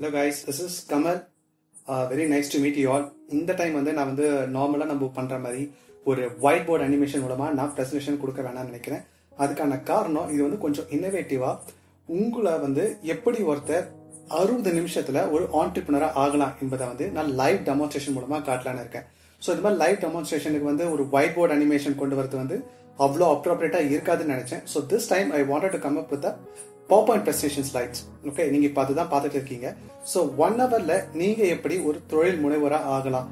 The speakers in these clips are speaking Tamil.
Hello guys this is Kamal very nice to meet you all இந்த டைம் வந்து நான் வந்து நார்மலாக நம்ம பண்ணுற மாதிரி ஒரு ஒயிட் போர்டு அனிமேஷன் மூலமா நான் ப்ரெசன்டேஷன் கொடுக்க வேணாம்னு நினைக்கிறேன் அதுக்கான காரணம் இது வந்து கொஞ்சம் இன்னோவேட்டிவாக உங்களை வந்து எப்படி ஒருத்தர் அறுபது நிமிஷத்துல ஒரு ஆண்டர்பிரினரா ஆகலாம் என்பதை வந்து நான் லைவ் டெமான்ஸ்ட்ரேஷன் மூலமா காட்டலான்னு இருக்கேன் ஸோ இது மாதிரி லைவ் டெமான்ஸ்ட்ரேஷனுக்கு வந்து ஒரு ஒயிட் போர்டு அனிமேஷன் கொண்டு வரது வந்து அவ்வளோ அப்ரோப்ரியேட்டா இருக்காதுன்னு நினைச்சேன் so this time I wanted to come up with power point presentation slides okay நீங்க இப்போ அதுதான் பார்த்துட்டு இருக்கீங்க ஸோ ஒன் ஹவர்ல நீங்க எப்படி ஒரு தொழில் முனைவரா ஆகலாம்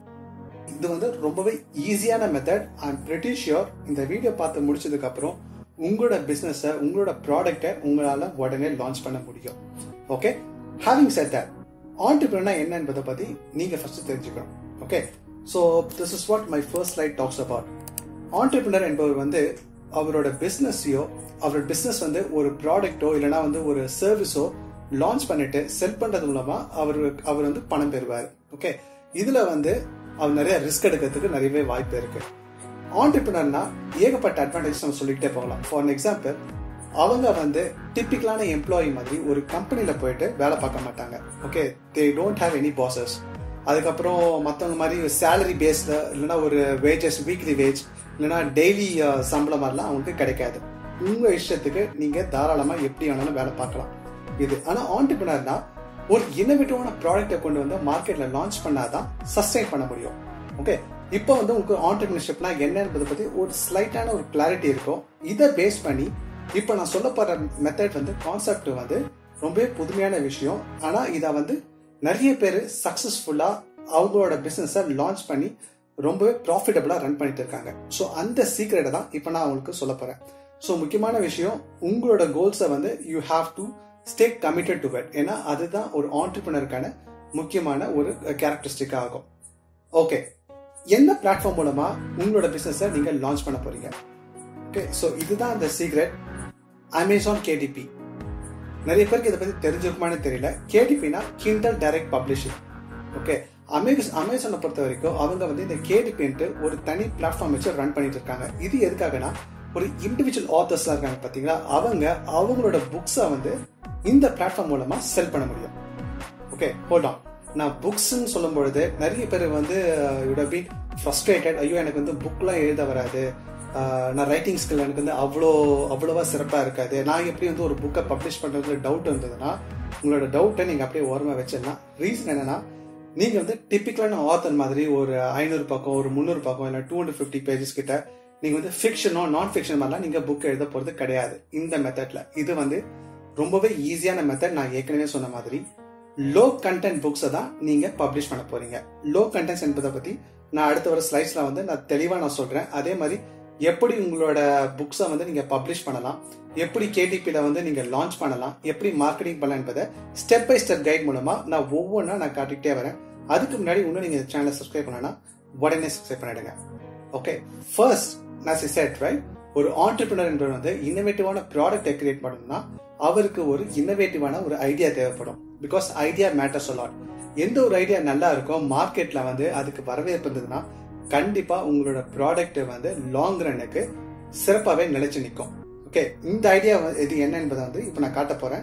இது வந்து ரொம்பவே ஈஸியான மெத்தட் ஐம் பிரிட்டி ஷியோர் இந்த வீடியோ பார்த்து முடிச்சதுக்கு அப்புறம் உங்களோட பிசினஸை உங்களோட ப்ராடக்டை உங்களால உடனே லான்ச் பண்ண முடியும் okay having said that entrepreneur என்ன என்பதை பத்தி நீங்க ஃபர்ஸ்ட் தெரிஞ்சுக்கணும் okay so this is what my first slide talks about entrepreneur என்பவர் வந்து அவரோட பிசினஸையோ அவரோட பிசினஸ் வந்து ஒரு ப்ராடக்ட்டோ இல்லைன்னா வந்து ஒரு சர்வீஸோ லான்ச் பண்ணிட்டு செல் பண்றது மூலமா அவர் அவர் வந்து பணம் பெறுவார் ஓகே இதுல வந்து அவர் நிறைய ரிஸ்க் எடுக்கிறதுக்கு நிறையவே வாய்ப்பு இருக்கு ஆண்டர்பிரினர்னா ஏகப்பட்ட அட்வான்டேஜ் நம்ம சொல்லிக்கிட்டே போகலாம் ஃபார் எக்ஸாம்பிள் அவங்க வந்து டிப்பிக்கலான எம்ப்ளாயி மாதிரி ஒரு கம்பெனில போயிட்டு வேலை பார்க்க மாட்டாங்க okay they don't have any bosses அதுக்கப்புறம் மற்றவங்க மாதிரி சேலரி பேஸ்ல இல்லைன்னா ஒரு வேஜஸ் வீக்லி வேஜ் இல்லைன்னா டெய்லி சம்பளம் மாதிரிலாம் அவங்களுக்கு கிடைக்காது உங்க இஷ்டத்துக்கு நீங்க தாராளமா எப்படி வேணாலும் வேலை பார்க்கலாம் இது ஆனா ஆண்டர்பிரினர்னா ஒரு இன்னோவேட்டிவான ப்ராடக்ட்டை கொண்டு வந்து மார்க்கெட்ல லான்ச் பண்ணாதான் சஸ்டைன் பண்ண முடியும் ஓகே இப்போ வந்து உங்களுக்கு ஆண்டர்பிரினர்ஷிப்னா என்ன என்பதை பத்தி ஒரு ஸ்லைட்டான ஒரு கிளாரிட்டி இருக்கும் இதை பேஸ் பண்ணி இப்போ நான் சொல்ல போற மெத்தட் வந்து கான்செப்ட் வந்து ரொம்பவே புதுமையான விஷயம் ஆனா இதை வந்து நிறைய பேர் சக்சஸ்ஃபுல்லா அவங்களோட பிசினஸை லான்ச் பண்ணி ரொம்பவே ப்ராஃபிட்டபிளா ரன் பண்ணிட்டு இருக்காங்க ஸோ அந்த சீக்ரெட்டை தான் இப்போ நான் உங்களுக்கு சொல்ல போறேன் ஸோ முக்கியமான விஷயம் உங்களோட கோல்ஸை வந்து you have to stay committed to it ஏன்னா அதுதான் ஒரு ஆண்டர்பிரினருக்கான முக்கியமான ஒரு கேரக்டரிஸ்டிக் ஆகும் ஓகே எந்த பிளாட்ஃபார்ம் மூலமா உங்களோட பிசினஸை நீங்க லான்ச் பண்ண போறீங்க ஓகே ஸோ இதுதான் அந்த சீக்ரெட் அமேசான் கேடிபி நிறைய பேருக்கு இதை பத்தி தெரிஞ்சிருக்குமான்னு தெரியல கேடிபினா கிண்டல் டைரக்ட் பப்ளிஷிங் ஓகே அமேஸ் அமேசானை பொறுத்த வரைக்கும் அவங்க வந்து இந்த கேடிபின்ட்டு ஒரு தனி பிளாட்ஃபார்ம் வச்சு ரன் பண்ணிட்டு இருக்காங்க இது எதுக்காகனா ஒரு இண்டிவிஜுவல் ஆத்தர்ஸ் இருக்காங்க பாத்தீங்களா அவங்க அவங்களோட புக்ஸை வந்து இந்த பிளாட்ஃபார்ம் மூலமா செல் பண்ண முடியும் ஓகே ஹோல்ட் ஆன் நான் புக்ஸ்ன்னு சொல்லும் பொழுது நிறைய பேர் வந்து யுட் பீன் ஃப்ரஸ்ட்ரேட்டட் ஐயோ எனக்கு வந்து புக்லாம் எழுத வராது நான் ரைட்டிங் ஸ்கில் எனக்கு வந்து அவ்வளோ அவ்வளோவா சிறப்பாக இருக்காது நான் எப்படி வந்து ஒரு புக்கை பப்ளிஷ் பண்ணுறதுல டவுட் இருந்ததுன்னா உங்களோட டவுட்டை நீங்கள் அப்படியே ஓரமாக வச்சிடலாம் ரீசன் என்னன்னா நீங்கள் வந்து டிப்பிக்கலான ஆத்தர் மாதிரி ஒரு ஐநூறு பக்கம் ஒரு முந்நூறு பக்கம் இல்லை டூ ஹண்ட்ரட் ஃபிஃப்டி பேஜஸ் கிட்ட நீங்கள் வந்து ஃபிக்ஷனோ நான் ஃபிக்ஷன் மாதிரிலாம் நீங்கள் புக் எழுத போகிறது கிடையாது இந்த மெத்தட்ல இது வந்து ரொம்பவே ஈஸியான மெத்தட் நான் ஏற்கனவே சொன்ன மாதிரி லோ கண்டென்ட் புக்ஸை தான் நீங்க பப்ளிஷ் பண்ண போறீங்க லோ கண்டென்ட்ஸ் என்பதை பத்தி நான் அடுத்த வர ஸ்லைட்ஸ்ல வந்து நான் தெளிவா நான் சொல்றேன் அதே மாதிரி எப்படி உங்களோட புக்ஸை வந்து நீங்க பப்ளிஷ் பண்ணலாம் எப்படி கேடிபியில வந்து நீங்க லான்ச் பண்ணலாம் எப்படி மார்க்கெட்டிங் பண்ணலாம் என்பதை ஸ்டெப் பை ஸ்டெப் கைட் மூலமா நான் ஒவ்வொன்றா நான் காட்டிக்கிட்டே வரேன் அதுக்கு முன்னாடி இன்னும் நீங்க சேனலை சப்ஸ்கிரைப் பண்ணனா உடனே சப்ஸ்கிரைப் பண்ணிடுங்க ஓகே ஃபர்ஸ்ட் நான் செட் ரைட் ஒரு ஆண்டர்பிரினர் என்பவர் வந்து இன்னோவேட்டிவான ப்ராடக்டை கிரியேட் பண்ணணும்னா அவருக்கு ஒரு இன்னோவேட்டிவான ஒரு ஐடியா தேவைப்படும் பிகாஸ் ஐடியா மேட்டர்ஸ் அலாட் எந்த ஒரு ஐடியா நல்லா இருக்கோ மார்க்கெட்ல வந்து அதுக்கு வரவேற்பு இருந்ததுன்னா கண்டிப்பா உங்களோட ப்ராடக்ட் வந்து லாங் ரன்னுக்கு சிறப்பாகவே நிலைச்சு நிற்கும் ஓகே இந்த ஐடியா இது என்ன என்பதை வந்து இப்போ நான் காட்ட போறேன்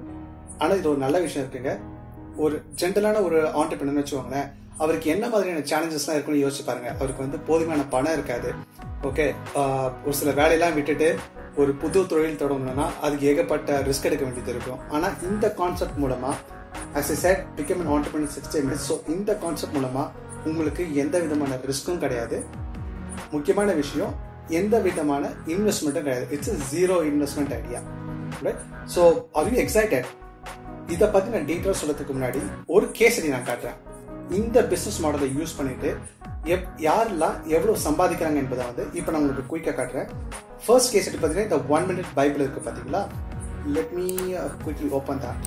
ஆனா இது ஒரு நல்ல விஷயம் இருக்குங்க ஒரு ஜென்ரலான ஒரு ஆண்டர்பிரினர் வச்சுக்கோங்களேன் அவருக்கு என்ன மாதிரியான சேலஞ்சஸ்லாம் இருக்குன்னு யோசிச்சு பாருங்க அவருக்கு வந்து போதுமான பணம் இருக்காது ஓகே ஒரு சில வேலையெல்லாம் விட்டுட்டு ஒரு புது தொழில் தொடங்கணும்னா அதுக்கு ஏகப்பட்ட ரிஸ்க் எடுக்க வேண்டியது இருக்கும் ஆனா இந்த கான்செப்ட் மூலமா as a said become an entrepreneur sixty minutes so இந்த கான்செப்ட் மூலமா உங்களுக்கு எந்த விதமான ரிஸ்க்கும் கிடையாது முக்கியமான விஷயம் எந்த விதமான இன்வெஸ்ட்மெண்ட்டும் கிடையாது it's zero investment idea right so are you excited இதை பத்தி நான் டீட்டெயில் சொல்றதுக்கு முன்னாடி ஒரு கேசரி நான் காட்டுறேன் இந்த பிசினஸ் மாடலை யூஸ் பண்ணிட்டு எப் யாரெல்லாம் எவ்வளவு சம்பாதிக்கிறாங்க என்பதை வந்து இப்போ நான் உங்களுக்கு குயிக்காக காட்டுறேன் ஃபர்ஸ்ட் கேஸ் பார்த்தீங்கன்னா இந்த ஒன் மினிட் பைபிள் இருக்கு பார்த்தீங்களா லெட் மீ குயிக்லி ஓப்பன் தான்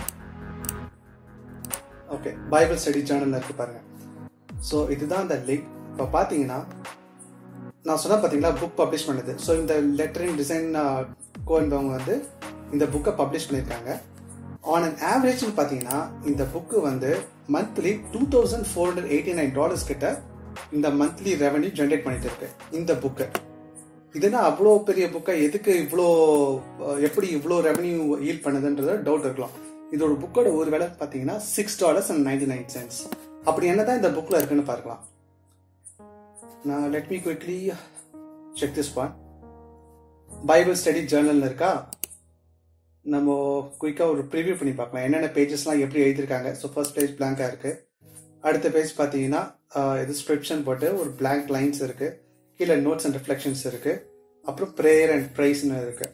ஓகே பைபிள் ஸ்டடி ஜேர்னல் இருக்கு பாருங்க ஸோ இதுதான் அந்த லிங்க் இப்போ பார்த்தீங்கன்னா நான் சொன்ன பார்த்தீங்களா புக் பப்ளிஷ் பண்ணது ஸோ இந்த லெட்டரிங் டிசைன் கோன்பவங்க வந்து இந்த புக்கை பப்ளிஷ் பண்ணியிருக்காங்க ஆன் அன் ஆவரேஜ்னு பார்த்தீங்கன்னா இந்த புக்கு வந்து monthly two thousand four hundred eighty nine dollars கிட்ட இந்த மந்த்லி ரெவன்யூ ஜென்ரேட் பண்ணிட்டு இருக்கு இந்த புக்கு இதுனா அவ்வளோ பெரிய புக்கை எதுக்கு இவ்வளோ எப்படி இவ்வளோ ரெவன்யூ ஈல் பண்ணுதுன்றது டவுட் இருக்கலாம் இதோட புக்கோட ஒரு விலை பார்த்தீங்கன்னா six dollars and ninety nine cents அப்படி என்னதான் இந்த புக்ல இருக்குன்னு பார்க்கலாம் நான் let me quickly check this one Bible study journal இருக்கா நம்ம குயிக்காக ஒரு ப்ரிவியூ பண்ணி பார்க்கலாம் என்னென்ன பேஜஸ்லாம் எப்படி எழுதியிருக்காங்க ஸோ ஃபர்ஸ்ட் பேஜ் பிளாங்காக இருக்கு அடுத்த பேஜ் பார்த்தீங்கன்னா இது ஸ்கிரிப்ஷன் போட்டு ஒரு பிளாங்க் லைன்ஸ் இருக்கு கீழே நோட்ஸ் அண்ட் ரிஃப்ளெக்ஷன்ஸ் இருக்கு அப்புறம் ப்ரேயர் அண்ட் ப்ரைஸ்னு இருக்கு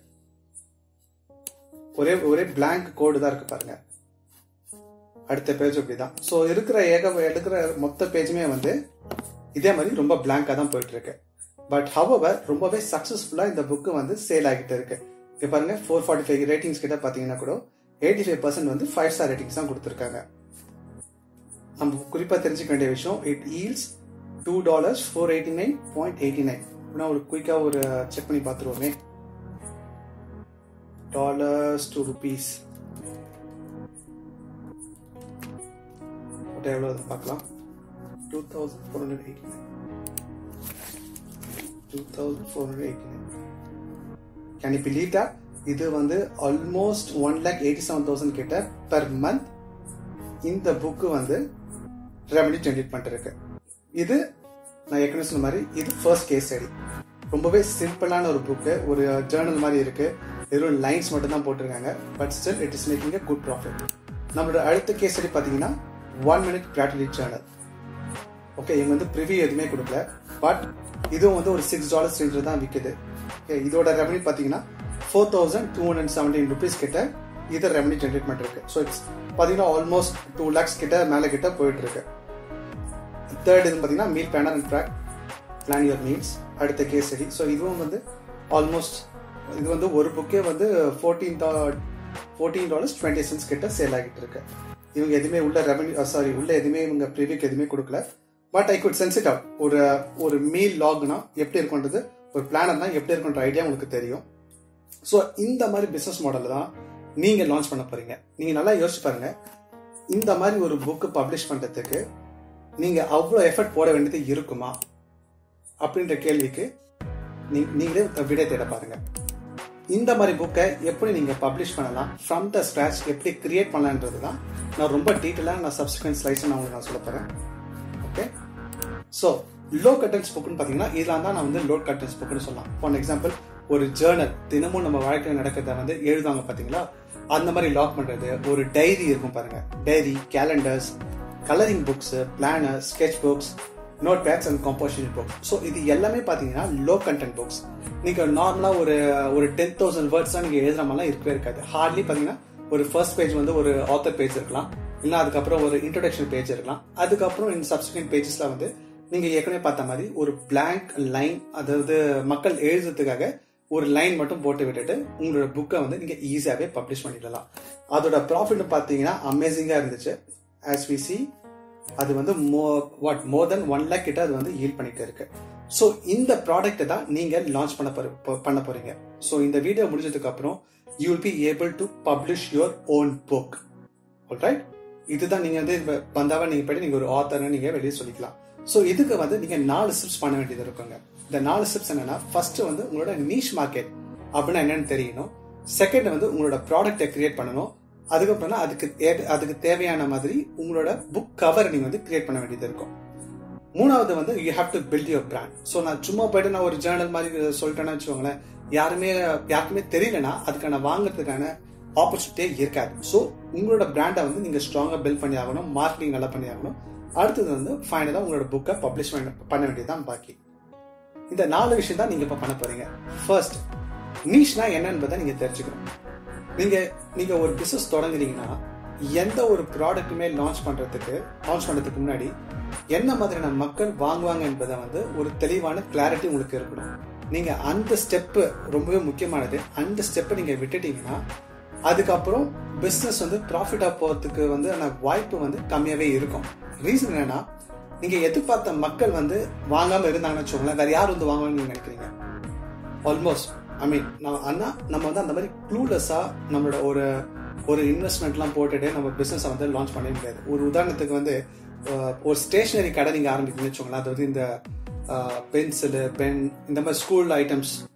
ஒரே ஒரே பிளாங்க் கோடு தான் இருக்கு பாருங்க அடுத்த பேஜ் அப்படிதான் ஸோ இருக்கிற ஏக எடுக்கிற மொத்த பேஜுமே வந்து இதே மாதிரி ரொம்ப பிளாங்காக தான் போயிட்டு இருக்கு பட் ஹவவர் ரொம்பவே சக்ஸஸ்ஃபுல்லா இந்த புக்கு வந்து சேல் ஆகிட்டு இருக்கு இப்போ பாருங்க ஃபோர் ஃபார்ட்டி ஃபைவ் ரேட்டிங்ஸ் கிட்ட பார்த்தீங்கன்னா கூட எயிட்டி ஃபைவ் பர்சன்ட் வந்து ஃபைவ் ஸ்டார் ரேட்டிங்ஸ் தான் கொடுத்துருக்காங்க நம்ம குறிப்பாக தெரிஞ்சுக்க வேண்டிய விஷயம் it yields two dollars four eighty nine point eighty nine அப்படின்னா ஒரு குயிக்காக ஒரு செக் பண்ணி பார்த்துருவோமே டாலர்ஸ் டூ ருபீஸ் எவ்வளோ பார்க்கலாம் two thousand four hundred eighty nine two thousand four hundred eighty nine can you believe that இது வந்து almost one lakh eighty seven thousand கிட்ட பெர் மந்த் இந்த புக்கு வந்து ரெவன்யூ ஜென்ரேட் பண்ணிட்டு இருக்கு இது நான் ஏற்கனவே சொன்ன மாதிரி இது ஃபர்ஸ்ட் கேஸ் ஸ்டடி ரொம்பவே சிம்பிளான ஒரு புக்கு ஒரு ஜேர்னல் மாதிரி இருக்கு வெறும் லைன்ஸ் மட்டும் தான் போட்டிருக்காங்க but still it is making a good profit நம்மளோட அடுத்த கேஸ் ஸ்டடி பார்த்தீங்கன்னா ஒன் மினிட் கிராட்டிலி சேனல் ஓகே இவங்க வந்து ப்ரிவியூ எதுவுமே கொடுக்கல பட் இதுவும் வந்து ஒரு சிக்ஸ் டாலர்ஸ் ரேஞ்சில் தான் விற்குது ஓகே இதோட ரெவன்யூ பார்த்தீங்கன்னா four thousand two hundred seventeen rupees கிட்ட இது ரெவன்யூ ஜென்ரேட் பண்ணிருக்கு ஸோ இட்ஸ் பார்த்தீங்கன்னா ஆல்மோஸ்ட் டூ லேக்ஸ் கிட்ட மேலே கிட்ட போயிட்டு இருக்கு தேர்ட் இது பார்த்தீங்கன்னா meal planner and track plan your meals அடுத்த கேஸ் ஸ்டடி ஸோ இதுவும் வந்து ஆல்மோஸ்ட் இது வந்து ஒரு புக்கே வந்து fourteen fourteen dollars twenty cents கிட்ட சேல் ஆகிட்டு இருக்கு இவங்க எதுவுமே உள்ள ரெவன்யூ சாரி உள்ள எதுவுமே இவங்க ப்ரீவியூக்கு எதுவுமே கொடுக்கல but I could sense it out ஒரு ஒரு மீல் லாக்னா எப்படி இருக்குன்றது ஒரு பிளானர்னா எப்படி இருக்குன்ற ஐடியா உங்களுக்கு தெரியும் ஸோ இந்த மாதிரி பிஸ்னஸ் மாடல் தான் நீங்க லான்ச் பண்ண போறீங்க நீங்க நல்லா யோசிச்சு பாருங்க இந்த மாதிரி ஒரு புக்கு பப்ளிஷ் பண்றதுக்கு நீங்க அவ்வளோ எஃபர்ட் போட வேண்டியது இருக்குமா அப்படின்ற கேள்விக்கு நீங்களே விடை தேட பாருங்க இந்த மாதிரி புக்கை எப்படி நீங்க பப்ளிஷ் பண்ணலாம் ஃப்ரம் த ஸ்கிராச் எப்படி கிரியேட் பண்ணலான்றது தான் நான் ரொம்ப டீட்டெயிலாக நான் சப்ஸ்கிரன்ட் ஸ்லைஸ் நான் உங்களுக்கு நான் சொல்ல போறேன் ஓகே ஸோ லோ கட்டன்ஸ் புக்குன்னு பார்த்தீங்கன்னா இதெல்லாம் தான் நான் வந்து லோ கட்டன்ஸ் புக்குன்னு சொல்லலாம் ஃபார் எக்ஸாம்பிள் ஒரு ஜேர்னல் தினமும் நம்ம வாழ்க்கையில் நடக்கிறத வந்து எழுதுவாங்க பார்த்தீங்களா அந்த மாதிரி லாக் பண்ணுறது ஒரு டைரி இருக்கும் பாருங்க diary calendars colouring books planner sketch books note pads and composition books so இது எல்லாமே பார்த்தீங்கன்னா லோ கண்டென்ட் புக்ஸ் நீங்கள் நார்மலாக ஒரு ஒரு டென் தௌசண்ட் வேர்ட்ஸ் தான் நீங்கள் எழுதுற மாதிரிலாம் இருக்கவே இருக்காது ஹார்ட்லி பார்த்தீங்கன்னா ஒரு ஃபர்ஸ்ட் பேஜ் வந்து ஒரு ஆத்தர் பேஜ் இருக்கலாம் இல்லை அதுக்கப்புறம் ஒரு இன்ட்ரடக்ஷன் பேஜ் இருக்கலாம் அதுக்கப்புறம் இந்த சப்ஸ்கிரிப்ட் பேஜஸ்ல வந்து நீங்க ஏற்கனவே பார்த்த மாதிரி ஒரு பிளாங்க் லைன் அதாவது மக்கள் எழுதுறதுக்காக ஒரு லைன் மட்டும் போட்டு விட்டுட்டு உங்களோட புக்கை வந்து நீங்க ஈஸியாவே பப்ளிஷ் பண்ணிடலாம் அதோட ப்ராஃபிட் பார்த்தீங்கன்னா அமேசிங்கா இருந்துச்சு ஆஸ் வி சி அது வந்து more what more then one lakh கிட்ட அது வந்து ஈல் பண்ணிட்டு இருக்கு ஸோ இந்த ப்ராடக்ட்டை தான் நீங்க லான்ச் பண்ண பண்ண போறீங்க ஸோ இந்த வீடியோ முடிஞ்சதுக்கு அப்புறம் you will be able to publish your own book right இதுதான் நீங்க வந்து வந்தாவா நீங்க போயிட்டு நீங்க ஒரு ஆத்தர்னு நீங்க வெளியே சொல்லிக்கலாம் ஸோ இதுக்கு வந்து நீங்க நாலு ஸ்டெப்ஸ் பண்ண வேண்டியது இருக்குங்க இந்த நாலு ஸ்டெப்ஸ் என்னன்னா ஃபர்ஸ்ட் வந்து உங்களோட நீஷ் மார்க்கெட் அப்படின்னா என்னன்னு தெரியணும் செகண்ட் வந்து உங்களோட ப்ராடக்டை கிரியேட் பண்ணணும் அதுக்கப்புறம் அதுக்கு அதுக்கு தேவையான மாதிரி உங்களோட புக் கவர் நீங்க வந்து கிரியேட் பண்ண வேண்டியது இருக்கும் மூணாவது வந்து you have to build your brand so நான் சும்மா போயிட்டு நான் ஒரு ஜேர்னல் மாதிரி சொல்லிட்டேன்னு வச்சுக்கோங்களேன் யாருமே யாருக்குமே தெரியலனா அதுக்கான வாங்குறதுக்கான ஆப்பர்ச்சுனிட்டியே இருக்காது ஸோ உங்களோட பிராண்டை வந்து நீங்க ஸ்ட்ராங்கா பில்ட் பண்ணி ஆகணும் மார்க்கெட்டிங் நல்லா பண்ணி ஆகணும் அடுத்தது வந்து ஃபைனலாக உங்களோட புக்கை பப்ளிஷ் பண்ண வேண்டியதுதான் பாக்கி இந்த நாலு விஷயம் தான் நீங்க இப்ப பண்ண போறீங்க ஃபர்ஸ்ட் நீஷ்னா என்னன்றதை நீங்க தெரிஞ்சுக்கணும் நீங்க நீங்க ஒரு பிசினஸ் தொடங்குறீங்கன்னா எந்த ஒரு ப்ராடக்ட்டுமே லான்ச் பண்றதுக்கு லான்ச் பண்றதுக்கு முன்னாடி என்ன மாதிரியான மக்கள் வாங்குவாங்க என்பதை வந்து ஒரு தெளிவான கிளாரிட்டி உங்களுக்கு இருக்கணும் நீங்க அந்த ஸ்டெப்பு ரொம்பவே முக்கியமானது அந்த ஸ்டெப்பை நீங்க விட்டுட்டீங்கன்னா அதுக்கப்புறம் பிஸ்னஸ் வந்து ப்ராஃபிட்டா போறதுக்கு வந்து அந்த வாய்ப்பு வந்து கம்மியாவே இருக்கும் ரீசன் என்னன்னா நீங்க எதிர்பார்த்த மக்கள் வந்து வாங்காம இருந்தாங்கன்னு வச்சுக்கோங்களேன் வேற யார் வந்து வாங்குவாங்கன்னு நீங்க நினைக்கிறீங்க ஆல்மோஸ்ட் ஐ மீன் நான் அண்ணா நம்ம வந்து அந்த மாதிரி க்ளூலெஸ்ஸா நம்மளோட ஒரு ஒரு இன்வெஸ்ட்மெண்ட்லாம் போட்டுட்டு நம்ம பிசினஸ் வந்து லான்ச் பண்ண முடியாது ஒரு உதாரணத்துக்கு வந்து ஒரு ஸ்டேஷனரி கடை நீங்க ஆரம்பிக்கணும்னு வச்சுக்கோங்களேன் அதாவது இந்த பென்சிலு பென் இந்த மாதிரி ஸ்கூல் ஐட்டம்ஸ்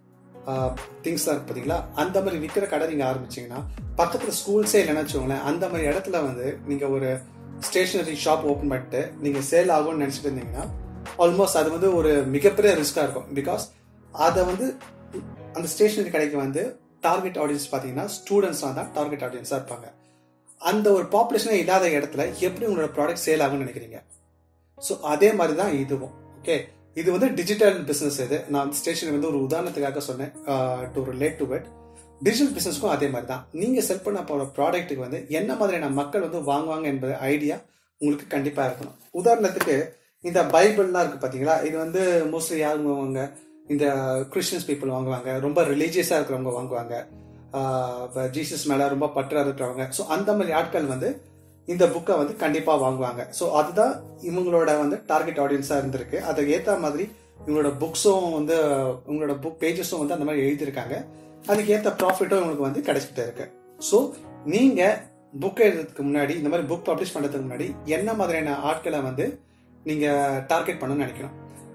திங்ஸ்லாம் இருக்கு பார்த்தீங்களா அந்த மாதிரி விற்கிற கடை நீங்கள் ஆரம்பிச்சீங்கன்னா பக்கத்தில் ஸ்கூல்ஸே இல்லைன்னு வச்சுக்கோங்களேன் அந்த மாதிரி இடத்துல வந்து நீங்கள் ஒரு ஸ்டேஷனரி ஷாப் ஓப்பன் பண்ணிட்டு நீங்கள் சேல் ஆகும்னு நினச்சிட்டு இருந்தீங்கன்னா ஆல்மோஸ்ட் அது வந்து ஒரு மிகப்பெரிய ரிஸ்காக இருக்கும் பிகாஸ் அதை வந்து அந்த ஸ்டேஷனரி கடைக்கு வந்து டார்கெட் ஆடியன்ஸ் பார்த்தீங்கன்னா ஸ்டூடெண்ட்ஸாக தான் டார்கெட் ஆடியன்ஸாக இருப்பாங்க அந்த ஒரு பாப்புலேஷனே இல்லாத இடத்துல எப்படி உங்களோட ப்ராடக்ட் சேல் ஆகும்னு நினைக்கிறீங்க ஸோ அதே மாதிரி தான் இதுவும் ஓகே இது வந்து டிஜிட்டல் பிஸ்னஸ் இது நான் ஸ்டேஷன் வந்து ஒரு உதாரணத்துக்காக சொன்னேன் to relate to it digital பிஸ்னஸ்க்கும் அதே மாதிரி தான் நீங்கள் செல் பண்ண போகிற ப்ராடக்ட்டுக்கு வந்து என்ன மாதிரியான மக்கள் வந்து வாங்குவாங்க என்பது ஐடியா உங்களுக்கு கண்டிப்பாக இருக்கணும் உதாரணத்துக்கு இந்த பைபிள்லாம் இருக்குது பார்த்தீங்களா இது வந்து மோஸ்ட்லி யார் வாங்குவாங்க இந்த கிறிஸ்டியன்ஸ் பீப்புள் வாங்குவாங்க ரொம்ப ரிலீஜியஸாக இருக்கிறவங்க வாங்குவாங்க ஜீசஸ் மேலே ரொம்ப பற்றா இருக்கிறவங்க ஸோ அந்த மாதிரி ஆட்கள் வந்து இந்த புக்கை வந்து கண்டிப்பாக வாங்குவாங்க ஸோ அதுதான் இவங்களோட வந்து டார்கெட் ஆடியன்ஸாக இருந்திருக்கு அதை ஏற்ற மாதிரி இவங்களோட புக்ஸும் வந்து உங்களோட புக் பேஜஸும் வந்து அந்த மாதிரி எழுதியிருக்காங்க அதுக்கு ஏற்ற ப்ராஃபிட்டும் இவங்களுக்கு வந்து கிடைச்சிக்கிட்டே இருக்கு ஸோ நீங்கள் புக் எழுதுறதுக்கு முன்னாடி இந்த மாதிரி புக் பப்ளிஷ் பண்ணுறதுக்கு முன்னாடி என்ன மாதிரியான ஆட்களை வந்து நீங்கள் டார்கெட் பண்ணணும்னு நினைக்கணும்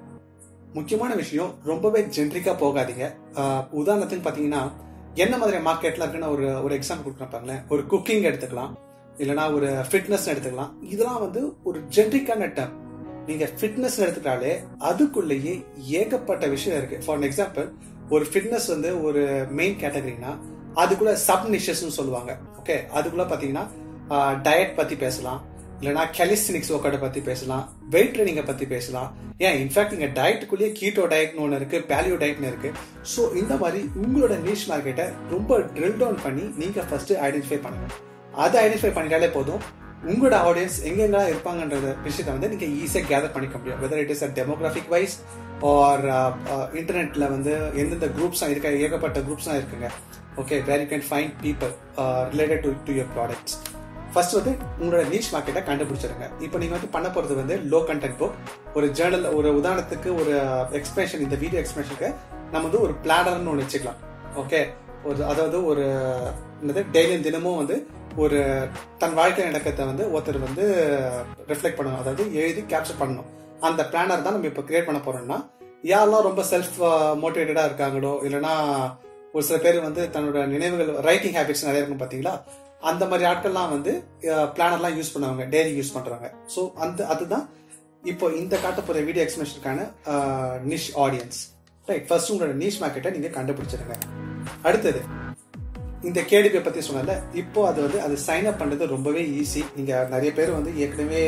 முக்கியமான விஷயம் ரொம்பவே ஜென்ரிக்காக போகாதீங்க உதாரணத்துக்கு பார்த்தீங்கன்னா என்ன மாதிரி மார்க்கெட்ல இருக்குன்னு ஒரு ஒரு எக்ஸாம்பிள் கொடுக்குறப்பாங்களேன் ஒரு குக்கிங் எடுத்துக்கலாம் இல்லைனா ஒரு ஃபிட்னஸ் எடுத்துக்கலாம் இதெல்லாம் வந்து ஒரு ஜென்ரிக்கான டேர்ம் நீங்க ஃபிட்னஸ் எடுத்துட்டாலே அதுக்குள்ளேயே ஏகப்பட்ட விஷயம் இருக்கு ஃபார் எக்ஸாம்பிள் ஒரு ஃபிட்னஸ் வந்து ஒரு மெயின் கேட்டகரினா அதுக்குள்ள சப் நிஷஸ்னு சொல்லுவாங்க ஓகே அதுக்குள்ள பாத்தீங்கன்னா டயட் பத்தி பேசலாம் இல்லைனா கெலிஸ்டினிக்ஸ் ஒர்க் அவுட் பத்தி பேசலாம் வெயிட் ட்ரைனிங்கை பத்தி பேசலாம் ஏன் இன்ஃபேக்ட் நீங்க டயட்டுக்குள்ளேயே கீட்டோ டயட்னு ஒன்று இருக்கு பேலியோ டயட்னு இருக்கு ஸோ இந்த மாதிரி உங்களோட நீஷ் மார்க்கெட்டை ரொம்ப ட்ரில் டவுன் பண்ணி நீங்க ஃபர்ஸ்ட் ஐடென்டிஃபை பண்ணுங்க அதை ஐடென்டிஃபை பண்ணிட்டாலே போதும் உங்களோட ஆடியன்ஸ் எங்கெங்கெல்லாம் இருப்பாங்கன்ற விஷயத்தை வந்து நீங்க ஈஸியாக கேதர் பண்ணிக்க முடியும் whether it is a demographic wise or இன்டர்நெட்ல வந்து எந்தெந்த குரூப்ஸ் இருக்க ஏகப்பட்ட குரூப்ஸ்லாம் இருக்குங்க okay where you can find people related to to your products first வந்து உங்களோட நீச் மார்க்கெட்டை கண்டுபிடிச்சிருங்க இப்போ நீங்க வந்து பண்ண போறது வந்து லோ கண்டென்ட் புக் ஒரு ஜேர்னல் ஒரு உதாரணத்துக்கு ஒரு எக்ஸ்பிரஷன் இந்த வீடியோ எக்ஸ்பிரஷனுக்கு நம்ம வந்து ஒரு பிளானர்னு ஒன்று வச்சுக்கலாம் ஓகே ஒரு அதாவது ஒரு என்னது டெய்லியும் தினமும் வந்து ஒரு தன் வாழ்க்கை நடக்கத்தை வந்து ஒருத்தர் வந்து ரிஃப்ளெக்ட் பண்ணணும் அதாவது எழுதி கேப்சர் பண்ணணும் அந்த பிளானர் தான் நம்ம இப்போ கிரியேட் பண்ண போறோம்னா யாரெல்லாம் ரொம்ப செல்ஃப் மோட்டிவேட்டடா இருக்காங்களோ இல்லைன்னா ஒரு சில பேர் வந்து தன்னோட நினைவுகள் ரைட்டிங் ஹேபிட்ஸ் நிறைய இருக்கும் பாத்தீங்களா அந்த மாதிரி ஆட்கள்லாம் வந்து பிளானர்லாம் யூஸ் பண்ணுவாங்க டெய்லி யூஸ் பண்றாங்க ஸோ அந்த அதுதான் இப்போ இந்த காட்ட போற வீடியோ எக்ஸ்பிளேஷனுக்கான நிஷ் ஆடியன்ஸ் ரைட் ஃபர்ஸ்ட் உங்களோட நிஷ் மார்க்கெட்டை நீங்க கண்டுபிடிச்சிருங்க அடுத்தது இந்த கேடிபி பத்தி சொன்னல இப்போ அது வந்து அது சைன் அப் பண்றது ரொம்பவே ஈஸி நீங்க நிறைய பேர் வந்து ஏற்கனவே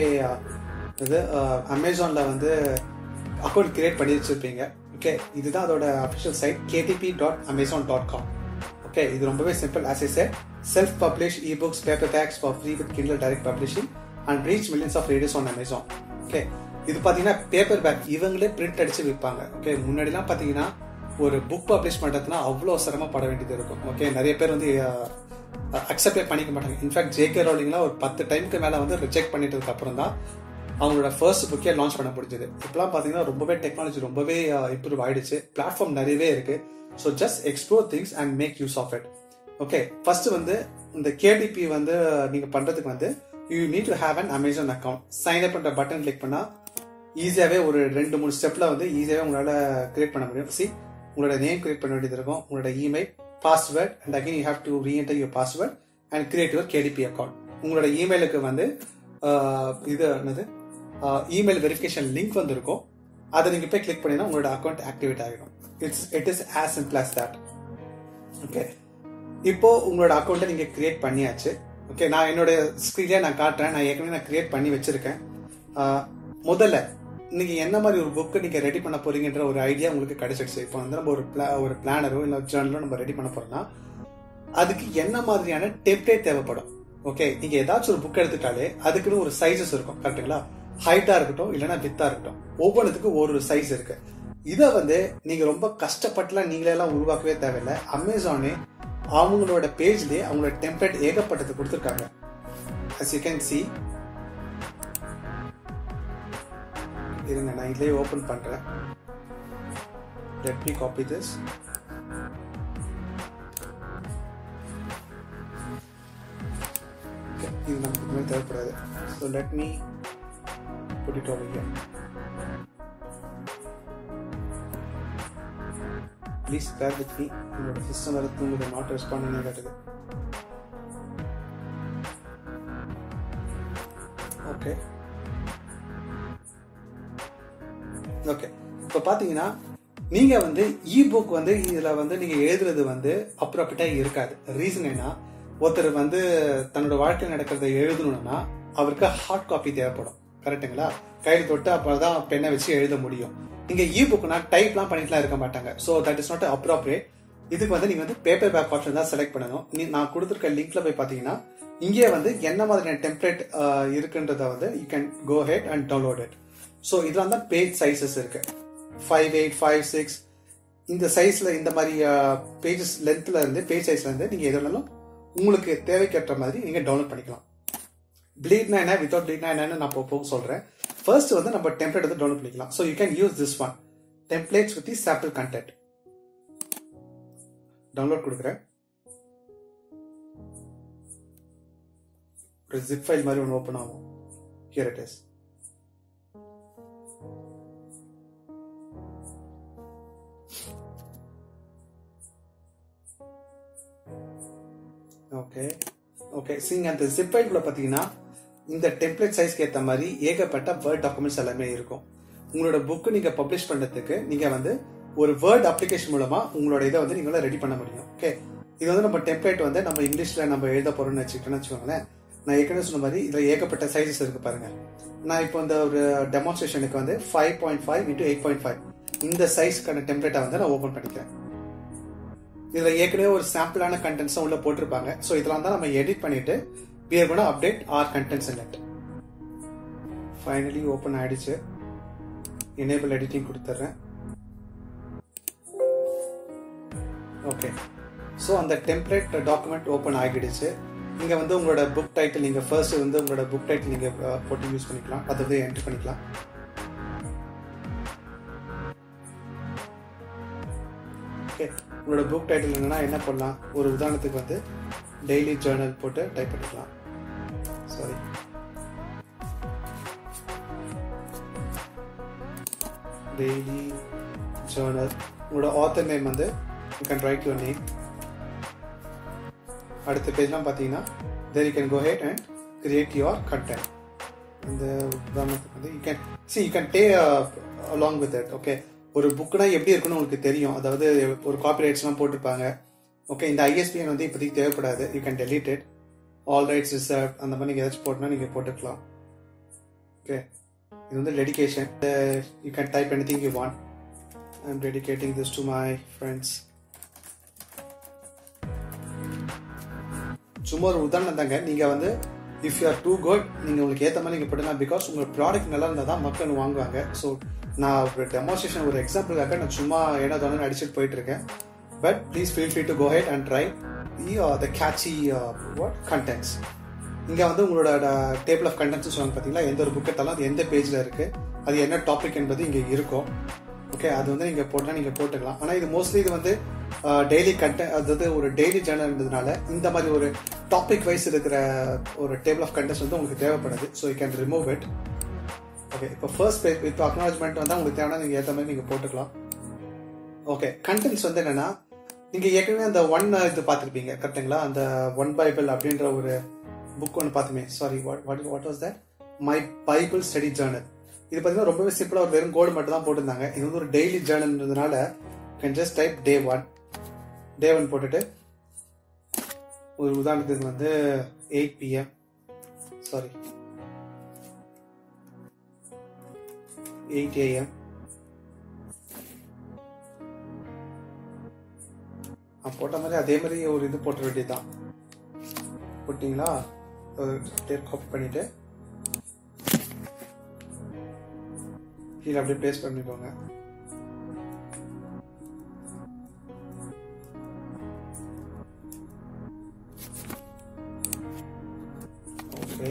இது அமேசான்ல வந்து அக்கௌண்ட் கிரியேட் பண்ணி வச்சிருப்பீங்க ஓகே இதுதான் அதோட official site KDP dot Amazon dot com okay இது ரொம்பவே simple as I said self publish ebooks paper takes for free with Kindle direct publishing and reach millions of readers on Amazon okay இது பார்த்தீங்கன்னா பேப்பர் பேக் இவங்களே பிரிண்ட் அடிச்சு விற்பாங்க ஓகே முன்னாடிலாம் பார்த்தீங்கன்னா ஒரு புக் பப்ளிஷ் பண்ணுறதுனா அவ்வளோ சிரமப்பட வேண்டியது இருக்கும் ஓகே நிறைய பேர் வந்து அக்செப்டே பண்ணிக்க மாட்டாங்க இன்ஃபேக்ட் ஜேகே ரோலிங்லாம் ஒரு பத்து டைமுக்கு மேலே வந்து ரிஜெக்ட் பண்ணிட்டதுக்கு அப்புறம் தான் அவங்களோட ஃபர்ஸ்ட் புக்கே லான்ச் பண்ண முடிஞ்சது இப்பெல்லாம் பார்த்தீங்கன்னா ரொம்பவே டெக்னாலஜி ரொம்பவே இம்ப்ரூவ் ஆயிடுச்சு பிளாட்ஃபார்ம் நிறையவே இருக்கு so just explore things and make use of it okay first வந்து இந்த கேடிபி வந்து நீங்க பண்றதுக்கு வந்து you need to have an Amazon account sign up பண்ற பட்டன் கிளிக் பண்ணா ஈஸியாவே ஒரு ரெண்டு மூணு ஸ்டெப்ல வந்து ஈஸியாவே உங்களால கிரியேட் பண்ண முடியும் சி உங்களோட நேம் கிரியேட் பண்ண வேண்டியது இருக்கும் உங்களோட email password and again you have to reenter your password and create your KDP account உங்களோட இமெயிலுக்கு வந்து இது என்னது இமெயில் வெரிஃபிகேஷன் லிங்க் வந்திருக்கும் அதை நீங்க போய் கிளிக் பண்ணினா உங்களோட அக்கௌண்ட் ஆக்டிவேட் ஆகிடும் it's it is as simple as that okay இப்போ உங்களோட அக்கௌண்ட்டை நீங்க கிரியேட் பண்ணியாச்சு ஓகே நான் என்னோட ஸ்க்ரீன்லேயே நான் காட்டுறேன் நான் ஏற்கனவே நான் கிரியேட் பண்ணி வச்சிருக்கேன் முதல்ல நீங்க என்ன மாதிரி ஒரு புக்கு நீங்க ரெடி பண்ண போறீங்கன்ற ஒரு ஐடியா உங்களுக்கு கிடைச்சிடுச்சு இப்போ வந்து நம்ம ஒரு பிளா ஒரு பிளானரோ இல்லை ஜேர்னலோ நம்ம ரெடி பண்ண போறோம்னா அதுக்கு என்ன மாதிரியான டெம்ப்ளேட் தேவைப்படும் ஓகே நீங்க ஏதாச்சும் ஒரு புக் எடுத்துட்டாலே அதுக்குன்னு ஒரு சைஸஸ் இருக்கும் கரெக்டுங்களா ஹைட்டா இருக்கட்டும் இல்லைன்னா வித்தா இருக்கட்டும் ஒவ்வொன்றுத்துக்கும் ஒரு சைஸ் இருக்கு இதை வந்து நீங்க ரொம்ப கஷ்டப்பட்டுலாம் நீங்களே எல்லாம் உருவாக்கவே தேவையில்லை அமேசானே அவங்களோட பேஜ்லயே அவங்களோட டெம்ப்ளேட் ஏகப்பட்டது கொடுத்துருக்காங்க அஸ் யூ கேன் சி இருங்க நான் இதுலயே ஓபன் பண்றேன் லெட் மீ காப்பி திஸ் இது நமக்கு இனிமேல் தேவைப்படாது so let me put it over here please bear with me உங்களோட சிஸ்டம் வேறு தூங்குது நாட் ரெஸ்பாண்டிங் காட்டுது ஓகே ஓகே இப்போ பார்த்தீங்கன்னா நீங்க வந்து இ புக் வந்து இதுல வந்து நீங்க எழுதுறது வந்து அப்ரோப்ரிட்டா இருக்காது ரீசன் என்ன ஒருத்தர் வந்து தன்னோட வாழ்க்கையில் நடக்கிறத எழுதணும்னா அவருக்கு ஹார்ட் காப்பி தேவைப்படும் கரெக்ட்டுங்களா கையில் தொட்டு அப்பதான் பெண்ணை வச்சு எழுத முடியும் நீங்க இ புக்னா டைப்லாம் பண்ணிட்டுலாம் இருக்க மாட்டாங்க so that is not appropriate இதுக்கு வந்து நீங்க வந்து பேப்பர் பேக் ஆப்ஷன் தான் செலக்ட் பண்ணணும் நீ நான் கொடுத்துருக்க லிங்க்ல போய் பாத்தீங்கன்னா இங்கே வந்து என்ன மாதிரியான டெம்ப்ளேட் இருக்குன்றத வந்து you can go ahead and download it so இதெல்லாம் தான் பேஜ் சைசஸ் இருக்கு ஃபைவ் எயிட் ஃபைவ் சிக்ஸ் இந்த சைஸ்ல இந்த மாதிரி பேஜஸ் லென்த்ல இருந்து பேஜ் சைஸ்ல இருந்து நீங்க எதுனாலும் உங்களுக்கு தேவைக்கேற்ற மாதிரி நீங்க டவுன்லோட் பண்ணிக்கலாம் ப்ளீட்னா என்ன வித்தவுட் ப்ளீட்னா என்னன்னு நான் இப்போ போக சொல்றேன் ஃபர்ஸ்ட் வந்து நம்ம டெம்ப்ளேட் வந்து டவுன்லோட் பண்ணிக்கலாம் so you can use this one templates with sample content download கொடுக்குறேன் ஒரு ஜிப் ஃபைல் மாதிரி ஒன்று ஓப்பன் ஆகும் here it is okay okay சிங் அந்த ஜிப் ஃபைல்குள்ள பார்த்தீங்கன்னா இந்த டெம்ப்ளேட் சைஸ்க்கு ஏற்ற மாதிரி ஏகப்பட்ட வேர்ட் டாக்குமெண்ட்ஸ் எல்லாமே இருக்கும் உங்களோட புக்கு நீங்க பப்ளிஷ் பண்றதுக்கு நீங்க வந்து ஒரு வேர்ட் அப்ளிகேஷன் மூலமா உங்களோட இதை வந்து நீங்கள ரெடி பண்ண முடியும் ஓகே இது வந்து நம்ம டெம்ப்ளேட் வந்து நம்ம இங்கிலீஷ்ல நம்ம எழுத போறோம்னு வச்சுக்கிட்டோம்னு வச்சுக்கோங்களேன் நான் ஏற்கனவே சொன்ன மாதிரி இதுல ஏகப்பட்ட சைஸஸ் இருக்கு பாருங்க நான் இப்போ இந்த ஒரு டெமான்ஸ்ட்ரேஷனுக்கு வந்து five point five into eight point five இந்த சைஸ்க்கான டெம்ப்ளேட்டை வந்து நான் ஓப்பன் பண்ணிக்கிறேன் இதுல ஏற்கனவே ஒரு சாம்பிளான கண்டென்ட்ஸ் உள்ள போட்டிருப்பாங்க ஸோ இதெல்லாம் தான் நம்ம எடிட் பண்ணிட்டு we are going to update our contents in it finally open ஆயிடுச்சு எனேபிள் எடிட்டிங் கொடுத்துட்றேன் ஓகே ஸோ அந்த டெம்ப்ளேட் டாக்குமெண்ட் ஓப்பன் ஆகிடுச்சு இங்கே வந்து உங்களோட புக் டைட்டில் நீங்கள் ஃபர்ஸ்ட் வந்து உங்களோட புக் டைட்டில் நீங்கள் போட்டு யூஸ் பண்ணிக்கலாம் அதை வந்து என்ட்ரு பண்ணிக்கலாம் ஓகே உங்களோட புக் டைட்டில் என்னன்னா என்ன பண்ணலாம் ஒரு உதாரணத்துக்கு வந்து டெய்லி ஜேர்னல் போட்டு டைப் பண்ணிக்கலாம் சாரி டெய்லி ஜேர்னல் உங்களோட ஆத்தர் நேம் வந்து you can write your name அடுத்த பேஜ்லாம் பார்த்தீங்கன்னா there you can go ahead and create your content இந்த உதாரணத்துக்கு வந்து you can see you can day along with it okay ஒரு புக்குனா எப்படி இருக்குன்னு உங்களுக்கு தெரியும் அதாவது ஒரு காப்பிரைட்ஸ்லாம் போட்டிருப்பாங்க ஓகே இந்த ஐஎஸ்பிஎன் வந்து இப்போதைக்கு தேவைப்படாது you can delete it all rights reserve அந்த மாதிரி நீங்கள் ஏதாச்சும் போட்டோம்னா நீங்கள் போட்டுக்கலாம் ஓகே இது வந்து dedication you can type anything you want I am dedicating this to my friends சும்மா ஒரு உதாரணம் தாங்க நீங்கள் வந்து if you are too good நீங்கள் உங்களுக்கு ஏற்ற மாதிரி நீங்கள் போட்டுக்கலாம் பிகாஸ் உங்கள் ப்ராடக்ட் நல்லா இருந்தால் தான் மக்கள் வாங்குவாங்க ஸோ நான் ஒரு டெமான்ஸ்ட்ரேஷன் ஒரு எக்ஸாம்பிளுக்காக நான் சும்மா ஏன்னா தானே அடிச்சுட்டு போயிட்டு இருக்கேன் but please feel free to go ahead and try the catchy what contents இங்கே வந்து உங்களோட டேபிள் ஆஃப் கண்டென்ட்ஸ் சொல்லுவாங்க பார்த்தீங்களா எந்த ஒரு புக்கை தரலாம் அது எந்த பேஜில் இருக்குது அது என்ன டாபிக் என்பது இங்கே இருக்கும் ஓகே அது வந்து நீங்கள் போட்டால் நீங்கள் போட்டுக்கலாம் ஆனால் இது மோஸ்ட்லி இது வந்து டெய்லி கண்டென்ட் அதாவது ஒரு டெய்லி ஜேர்னல்ன்றதுனால இந்த மாதிரி ஒரு டாபிக் வைஸ் இருக்கிற ஒரு டேபிள் ஆஃப் கண்டென்ட்ஸ் வந்து உங்களுக்கு தேவைப்படுது so you can remove it okay இப்போ ஃபர்ஸ்ட் பேஜ் இப்போ அக்னாலஜ்மெண்ட் வந்தால் உங்களுக்கு தேவையான நீங்கள் ஏற்ற மாதிரி நீங்கள் போட்டுக்கலாம் ஓகே கண்டென்ட்ஸ் வந்து என்னன்னா நீங்க ஏற்கனவே அந்த ஒன் இது பார்த்துருப்பீங்க கரெக்டுங்களா அந்த ஒன் பைபிள் அப்படின்ற ஒரு புக் ஒன்று பார்த்துமே sorry what what what was that my Bible study journal இது பார்த்தீங்கன்னா ரொம்பவே சிம்பிளாக ஒரு வெறும் கோடு மட்டும் தான் போட்டிருந்தாங்க இது வந்து ஒரு டெய்லி ஜேர்னல்ன்றதுனால can just type day one day one போட்டுட்டு ஒரு உதாரணத்துக்கு வந்து eight PM sorry eight AM போட்ட மாதிரி அதே மாதிரி ஒரு இது போட்ட வேண்டியதுதான் போட்டிங்களா காப்பி பண்ணிட்டு கீழே அப்படியே பேஸ்ட் பண்ணிக்கோங்க ஓகே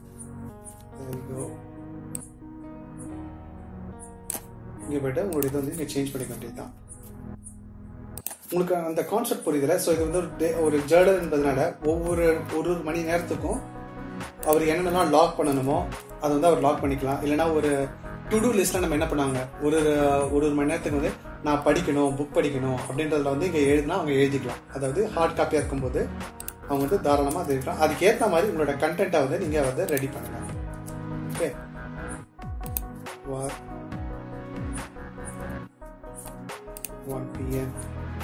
இங்கே போய்ட்டு உங்களோட இதை வந்து நீங்கள் சேஞ்ச் பண்ணிக்க வேண்டியதுதான் உங்களுக்கு அந்த கான்செப்ட் புரியுதுல ஸோ இது வந்து ஒரு டே ஒரு ஜேர்னல் என்பதனால ஒவ்வொரு ஒரு ஒரு மணி நேரத்துக்கும் அவர் என்னென்னலாம் லாக் பண்ணணுமோ அதை வந்து அவர் லாக் பண்ணிக்கலாம் இல்லைனா ஒரு டு டூ லிஸ்ட்ல நம்ம என்ன பண்ணுவாங்க ஒரு ஒரு ஒரு மணி நேரத்துக்கு வந்து நான் படிக்கணும் புக் படிக்கணும் அப்படின்றதுல வந்து இங்கே எழுதினா அவங்க எழுதிக்கலாம் அதாவது ஹார்ட் காப்பியாக இருக்கும்போது அவங்க வந்து தாராளமாக அது இருக்கலாம் அதுக்கு ஏற்ற மாதிரி உங்களோட கண்டென்ட்டை வந்து நீங்கள் வந்து ரெடி பண்ணுங்க ஓகே வார் ஒன் பிஎம்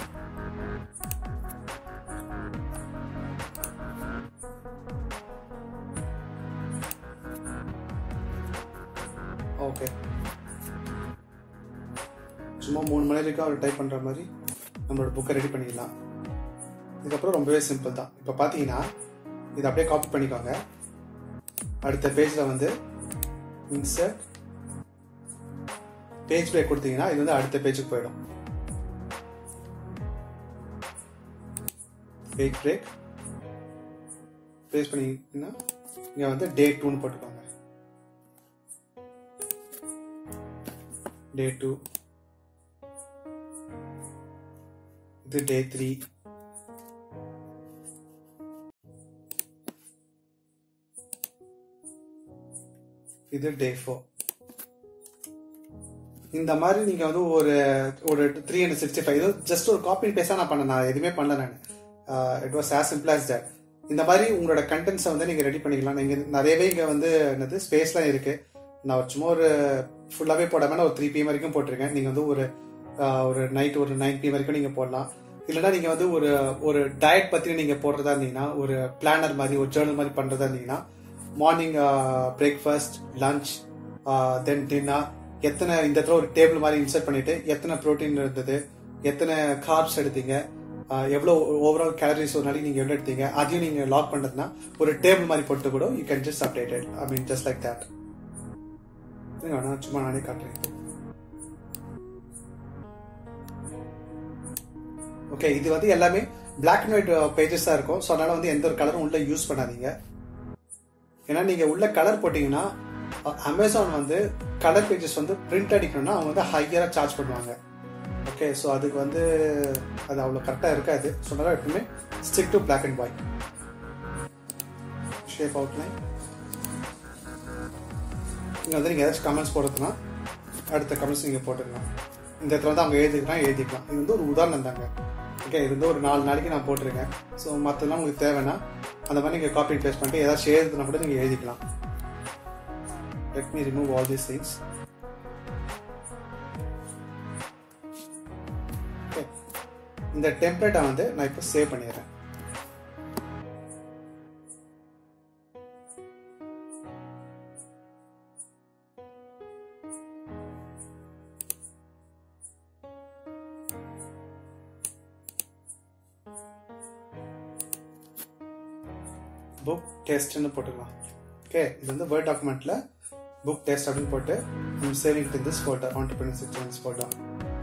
ஓகே சும்மா மூணு மணி வரைக்கும் அவர் டைப் பண்ணுற மாதிரி நம்மளோட புக்கை ரெடி பண்ணிடலாம் இதுக்கப்புறம் ரொம்பவே சிம்பிள் தான் இப்போ பார்த்தீங்கன்னா இதை அப்படியே காப்பி பண்ணிக்கோங்க அடுத்த பேஜில் வந்து இன்சர்ட் பேஜ் பிரேக் கொடுத்தீங்கன்னா இது வந்து அடுத்த பேஜுக்கு போயிடும் பேஜ் பிரேக் பேஸ் பண்ணிங்கன்னா இங்கே வந்து டே டூன்னு போட்டுக்கோங்க டே டூ இது டே த்ரீ இது டே ஃபோர் இந்த மாதிரி நீங்க வந்து ஒரு ஒரு three hundred sixty five just ஒரு காப்பி பேஸா நான் பண்ணேன் நான் எதுவுமே பண்ணல நான் it was as simple as that இந்த மாதிரி உங்களோட கண்டென்ட்ஸை வந்து நீங்க ரெடி பண்ணிக்கலாம் நீங்க நிறையவே இங்க வந்து என்னது ஸ்பேஸ்லாம் இருக்கு நான் சும்மா ஒரு ஃபுல்லாவே போடாம நான் ஒரு த்ரீ பிஎம் வரைக்கும் போட்டிருக்கேன் நீங்க வந்து ஒரு ஒரு நைட் ஒரு நைன் பிஎம் வரைக்கும் நீங்க போடலாம் இல்லைன்னா நீங்க வந்து ஒரு ஒரு டயட் பத்தி நீங்க போடுறதா இருந்தீங்கன்னா ஒரு பிளானர் மாதிரி ஒரு ஜேர்னல் மாதிரி பண்றதா இருந்தீங்கன்னா morning breakfast lunch then dinner எத்தனை இந்த இடத்துல ஒரு டேபிள் மாதிரி இன்சர்ட் பண்ணிட்டு எத்தனை ப்ரோட்டீன் இருந்தது எத்தனை கார்ப்ஸ் எடுத்தீங்க எவ்வளோ ஓவரால் கேலரிஸ் ஒரு நாளைக்கு நீங்க எவ்வளோ எடுத்தீங்க அதையும் நீங்க லாக் பண்றதுனா ஒரு டேபிள் மாதிரி போட்டு கூட you can just update I mean just like that நான் சும்மா நானே காட்டுறேன் ஓகே இது வந்து எல்லாமே பிளாக் அண்ட் ஒயிட் பேஜஸ் தான் இருக்கும் ஸோ அதனால வந்து எந்த ஒரு கலரும் உள்ள யூஸ் பண்ணாதீங்க ஏன்னா நீங்க உள்ள கலர் போட்டீங்கன்னா அமேசான் வந்து கலர் பேஜஸ் வந்து பிரிண்ட் அடிக்கணும்னா அவங்க வந்து ஹையரா சார்ஜ் பண்ணுவாங்க ஓகே ஸோ அதுக்கு வந்து அது அவ்வளோ கரெக்டாக இருக்காது ஸோ அதனால எப்பவுமே stick to black and white shape outline இங்கே வந்து நீங்கள் ஏதாச்சும் கமெண்ட்ஸ் போடுறதுனா அடுத்த கமெண்ட்ஸ் நீங்கள் போட்டுக்கலாம் இந்த இடத்துல வந்து அவங்க எழுதிக்கலாம் எழுதிக்கலாம் இது வந்து ஒரு உதாரணம் தாங்க ஓகே இது வந்து ஒரு நாலு நாளைக்கு நான் போட்டிருக்கேன் ஸோ மற்றெல்லாம் உங்களுக்கு தேவைன்னா அந்த மாதிரி நீங்கள் காப்பி பேஸ்ட் பண்ணிட்டு ஏதாச்சும் எழுதுனா கூட நீங்கள் எழுதிக்கலாம் let me remove all these things இந்த டெம்ப்ளேட்டை வந்து நான் இப்போ சேவ் பண்ணிடுறேன் புக் டெஸ்ட்னு போட்டுக்கலாம் ஓகே இது வந்து வேர்ட் டாக்குமெண்ட்ல புக் டெஸ்ட் அப்படின்னு போட்டு saving to this folder entrepreneurship folder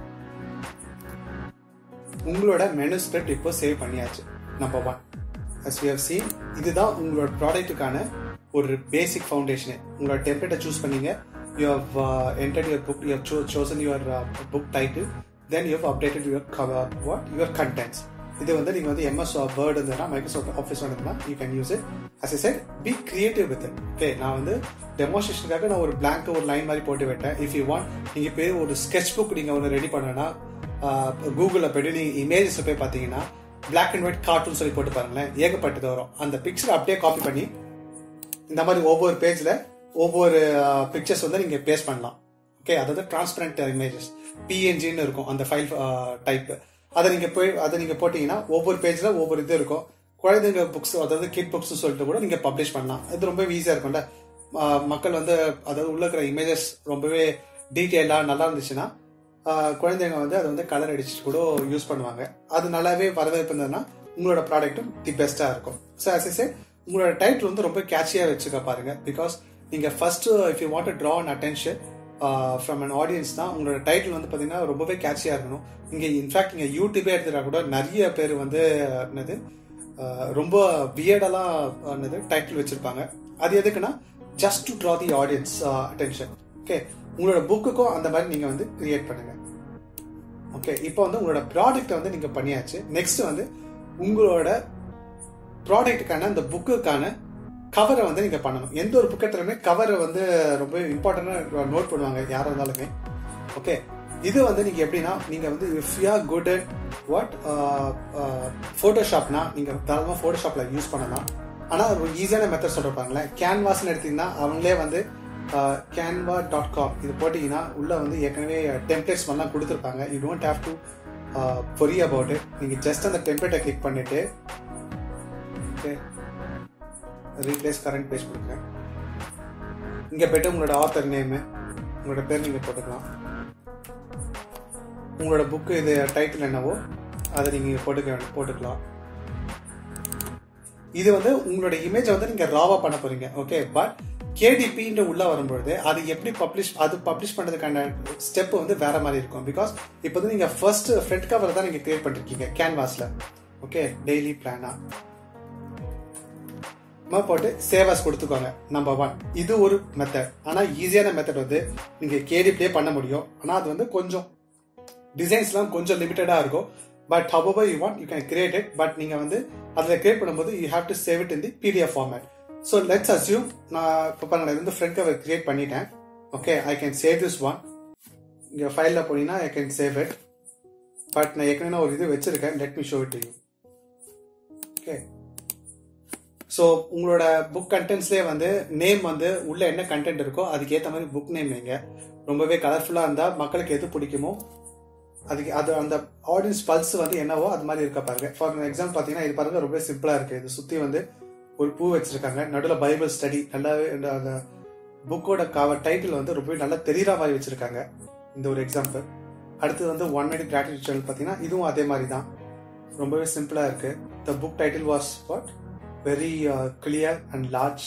உங்களோட மெனு ஸ்கிரிப்ட் இப்போ சேவ் பண்ணியாச்சு number one as you have seen இதுதான் உங்களோட ப்ராடக்ட்டுக்கான ஒரு பேசிக் ஃபவுண்டேஷனு உங்களோட டெம்ப்ளேட்டை சூஸ் பண்ணீங்க you have entered your book you have chosen your book title then you have updated your cover what your contents இது வந்து நீங்க வந்து எம்எஸ் வேர்ட் இருந்ததுன்னா மைக்ரோசாஃப்ட் ஆஃபீஸ் இருந்ததுன்னா you can use it as a set be creative with okay நான் வந்து டெமோஸ்ட்ரேஷனுக்காக நான் ஒரு பிளாங்க் ஒரு லைன் மாதிரி போட்டு விட்டேன் இஃப் யூ வாண்ட் நீங்க போய் ஒரு ஸ்கெட்ச் புக் நீங்க ஒன்று ரெடி பண்ணனா கூகுளில் போய்ட்டு நீங்க இமேஜஸ் போய் பார்த்தீங்கன்னா பிளாக் அண்ட் ஒயிட் கார்ட்டூன் சொல்லி போட்டு பாருங்களேன் ஏகப்பட்டது வரும் அந்த பிக்சர் அப்படியே காப்பி பண்ணி இந்த மாதிரி ஒவ்வொரு பேஜ்ல ஒவ்வொரு பிக்சர்ஸ் வந்து நீங்க பேஸ்ட் பண்ணலாம் ஓகே அதாவது டிரான்ஸ்பரண்ட் இமேஜஸ் பிஎன்ஜின்னு இருக்கும் அந்த ஃபைல் டைப் அதை நீங்க போய் அதை நீங்க போட்டீங்கன்னா ஒவ்வொரு பேஜ்ல ஒவ்வொரு இது இருக்கும் குழந்தைங்க புக்ஸ் அதாவது கிட் புக்ஸ் சொல்லிட்டு கூட நீங்க பப்ளிஷ் பண்ணலாம் இது ரொம்ப ஈஸியா இருக்கும்ல மக்கள் வந்து அதாவது உள்ள இருக்கிற இமேஜஸ் ரொம்பவே டீட்டெயிலா நல்லா இருந்துச்சுன்னா குழந்தைங்க வந்து அதை வந்து கலர் அடிச்சுட்டு கூட யூஸ் பண்ணுவாங்க அது நல்லாவே வரவேற்பு இருந்ததுன்னா உங்களோட ப்ராடக்ட்டும் தி பெஸ்டா இருக்கும் ஸோ அஸ் ஏ உங்களோட டைட்டில் வந்து ரொம்ப கேட்சியா வச்சுக்க பாருங்க பிகாஸ் நீங்க first if you want draw an attention from an audience தான் உங்களோட டைட்டில் வந்து பார்த்தீங்கன்னா ரொம்பவே கேட்சியா இருக்கணும் இங்க இன்ஃபேக்ட் நீங்க யூடியூபே எடுத்துட்டா கூட நிறைய பேர் வந்து என்னது ரொம்ப வியர்டெல்லாம் என்னது டைட்டில் வச்சிருப்பாங்க அது எதுக்குன்னா just to draw the audience attention okay உங்களோட புக்குக்கும் அந்த மாதிரி நீங்க வந்து கிரியேட் பண்ணுங்க ஓகே இப்போ வந்து உங்களோட ப்ராடக்ட் வந்து நீங்க பண்ணியாச்சு நெக்ஸ்ட் வந்து உங்களோட ப்ராடக்ட்டுக்கான அந்த புக்குக்கான கவரை வந்து நீங்க பண்ணணும் எந்த ஒரு புக்கத்திலுமே கவரை வந்து ரொம்ப இம்பார்ட்டன்டா நோட் பண்ணுவாங்க யாரா இருந்தாலுமே ஓகே இது வந்து நீங்க எப்படின்னா நீங்க வந்து if you are good at what ஃபோட்டோஷாப்னா நீங்க தாராளமா ஃபோட்டோஷாப்ல யூஸ் பண்ணலாம் ஆனா ஒரு ஈஸியான மெத்தட் சொல்லிருப்பாங்களேன் கேன்வாஸ்னு எடுத்தீங்கன்னா அவங்களே வந்து கேன்வா டாட் காம் இது போட்டீங்கன்னா உள்ள வந்து ஏற்கனவே டெம்ப்ளேட்ஸ் மாதிரிலாம் கொடுத்துருப்பாங்க you don't have to worry about it நீங்க ஜஸ்ட் அந்த டெம்ப்ளேட்டை கிளிக் பண்ணிட்டு ஓகே ரீப்ளேஸ் கரண்ட் பேஜ் கொடுங்க இங்க போயிட்டு உங்களோட ஆத்தர் நேமு உங்களோட பேர் நீங்க போட்டுக்கலாம் உங்களோட புக்கு இது டைட்டில் என்னவோ அதை நீங்க போட்டுக்க போட்டுக்கலாம் இது வந்து உங்களோட இமேஜை வந்து நீங்க ராவா பண்ண போறீங்க ஓகே பட் கேடிபின்ற உள்ள வரும்பொழுது அது எப்படி பப்ளிஷ் அது பப்ளிஷ் பண்றதுக்கான ஸ்டெப் வந்து வேற மாதிரி இருக்கும் பிகாஸ் இப்போ வந்து நீங்க ஃபர்ஸ்ட் ஃப்ரண்ட் கவர் தான் நீங்க கிரியேட் பண்ணிருக்கீங்க கேன்வாஸ்ல ஓகே டெய்லி பிளானா போட்டு சேவாஸ் கொடுத்துக்கோங்க நம்பர் ஒன் இது ஒரு மெத்தட் ஆனா ஈஸியான மெத்தட் வந்து நீங்க கேடிப்லேயே பண்ண முடியும் ஆனா அது வந்து கொஞ்சம் டிசைன்ஸ்லாம் கொஞ்சம் லிமிட்டடா இருக்கும் but however you want you can create it but நீங்க வந்து அதில் கிரியேட் பண்ணும்போது you have to save it in the PDF format so let's assume நான் இப்போ பாருங்க இது வந்து ஃப்ரண்ட் கவர் கிரியேட் பண்ணிட்டேன் okay I can save this one இங்கே ஃபைலில் போனீங்கன்னா I can save it but நான் ஏற்கனவே ஒரு இது வச்சிருக்கேன் let me show it you okay so உங்களோட புக் கண்டென்ட்ஸ்லேயே வந்து நேம் வந்து உள்ள என்ன கண்டென்ட் இருக்கோ அதுக்கு ஏற்ற மாதிரி புக் நேம் வைங்க ரொம்பவே கலர்ஃபுல்லாக இருந்தால் மக்களுக்கு எது பிடிக்குமோ அதுக்கு அது அந்த ஆடியன்ஸ் பல்ஸ் வந்து என்னவோ அது மாதிரி இருக்க பாருங்க ஃபார் எக்ஸாம்பிள் பார்த்தீங்கன்னா இது பாருங்க ரொம்ப சிம்பிளா இருக்கு இது சுத்தி வந்து ஒரு பூ வச்சிருக்காங்க நடுவில் பைபிள் ஸ்டடி நல்லாவே அந்த புக்கோட கவர் டைட்டில் வந்து ரொம்பவே நல்லா தெரியற மாதிரி வச்சிருக்காங்க இந்த ஒரு எக்ஸாம்பிள் அடுத்தது வந்து ஒன் மினிட் கிராட்டிடியூட் சேனல் பார்த்தீங்கன்னா இதுவும் அதே மாதிரி தான் ரொம்பவே சிம்பிளா இருக்கு the book title was what very clear and large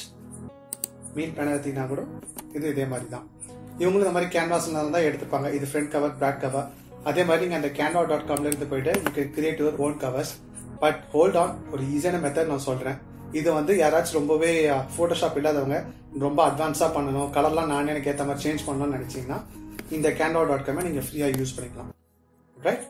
mean பண்ண கூட இது இதே மாதிரி தான் இவங்களும் இந்த மாதிரி கேன்வாஸ்ல தான் எடுத்துப்பாங்க இது ஃப்ரண்ட் கவர் பேக் கவர் அதே மாதிரி நீங்க அந்த கேன்வா டாட் காம்ல இருந்து போயிட்டு you can create your own covers but hold on ஒரு ஈஸியான மெத்தட் நான் சொல்றேன் இது வந்து யாராச்சும் ரொம்பவே போட்டோஷாப் இல்லாதவங்க ரொம்ப அட்வான்ஸா பண்ணணும் கலர்லாம் நானே எனக்கு ஏற்ற மாதிரி சேஞ்ச் பண்ணணும்னு நினைச்சீங்கன்னா இந்த கேன்வா டாட் காமை நீங்க ஃப்ரீயா யூஸ் பண்ணிக்கலாம் ரைட்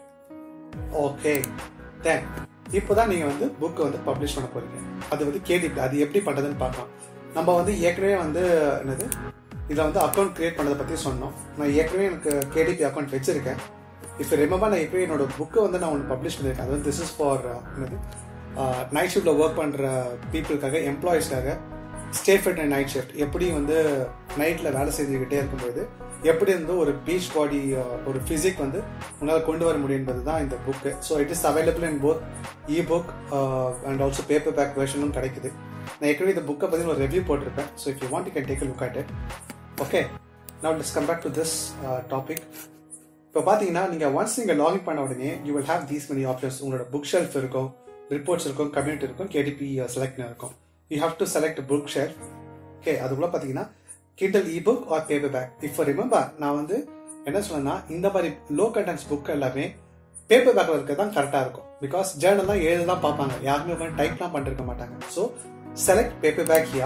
ஓகே தென் இப்போதான் நீங்க வந்து புக்கை வந்து பப்ளிஷ் பண்ண போறீங்க அது வந்து கேடி அது எப்படி பண்றதுன்னு பார்க்கலாம் நம்ம வந்து ஏற்கனவே வந்து என்னது இதில் வந்து அக்கௌண்ட் கிரியேட் பண்ணதை பற்றி சொன்னோம் நான் ஏற்கனவே எனக்கு கேடிபி அக்கௌண்ட் வச்சிருக்கேன் இப்போ ரிமெம்பர் நான் இப்போ என்னோட புக்கை வந்து நான் ஒன்று பப்ளிஷ் பண்ணியிருக்கேன் அது வந்து திஸ் இஸ் ஃபார் என்னது நைட் ஷிஃப்டில் ஒர்க் பண்ணுற பீப்புளுக்காக எம்ப்ளாயிஸ்க்காக stay fit and night shift எப்படி வந்து நைட்டில் வேலை செஞ்சுக்கிட்டே இருக்கும்போது எப்படி வந்து ஒரு பீச் பாடி ஒரு ஃபிசிக் வந்து உங்களால் கொண்டு வர முடியும் என்பது தான் இந்த book so it is available in both e book and also paperback வெர்ஷனும் கிடைக்குது நான் ஏற்கனவே இந்த புக்கை பற்றி ஒரு ரிவ்யூ போட்டிருப்பேன் so if you want you can take look at it okay now let's come back to this topic இப்போ பார்த்தீங்கன்னா நீங்கள் ஒன்ஸ் நீங்கள் லாகின் பண்ண உடனே you will have these many options உங்களோட புக் ஷெல்ஃப் இருக்கும் ரிப்போர்ட்ஸ் இருக்கும் கம்யூனிட்டி இருக்கும் கேடிபி செலக்ட் இருக்கும் you have to select book shelf okay அதுக்குள்ள பார்த்தீங்கன்னா Kindle e book or paperback இப்போ ரிமெம்பர் நான் வந்து என்ன சொன்னேன்னா இந்த மாதிரி லோ கண்டென்ட்ஸ் புக் எல்லாமே பேப்பர் பேக்கில் இருக்க தான் கரெக்டாக இருக்கும் பிகாஸ் ஜேர்னல் தான் எழுத தான் பார்ப்பாங்க யாருமே வந்து டைப்லாம் பண்ணிருக்க மாட்டாங்க so select paperback here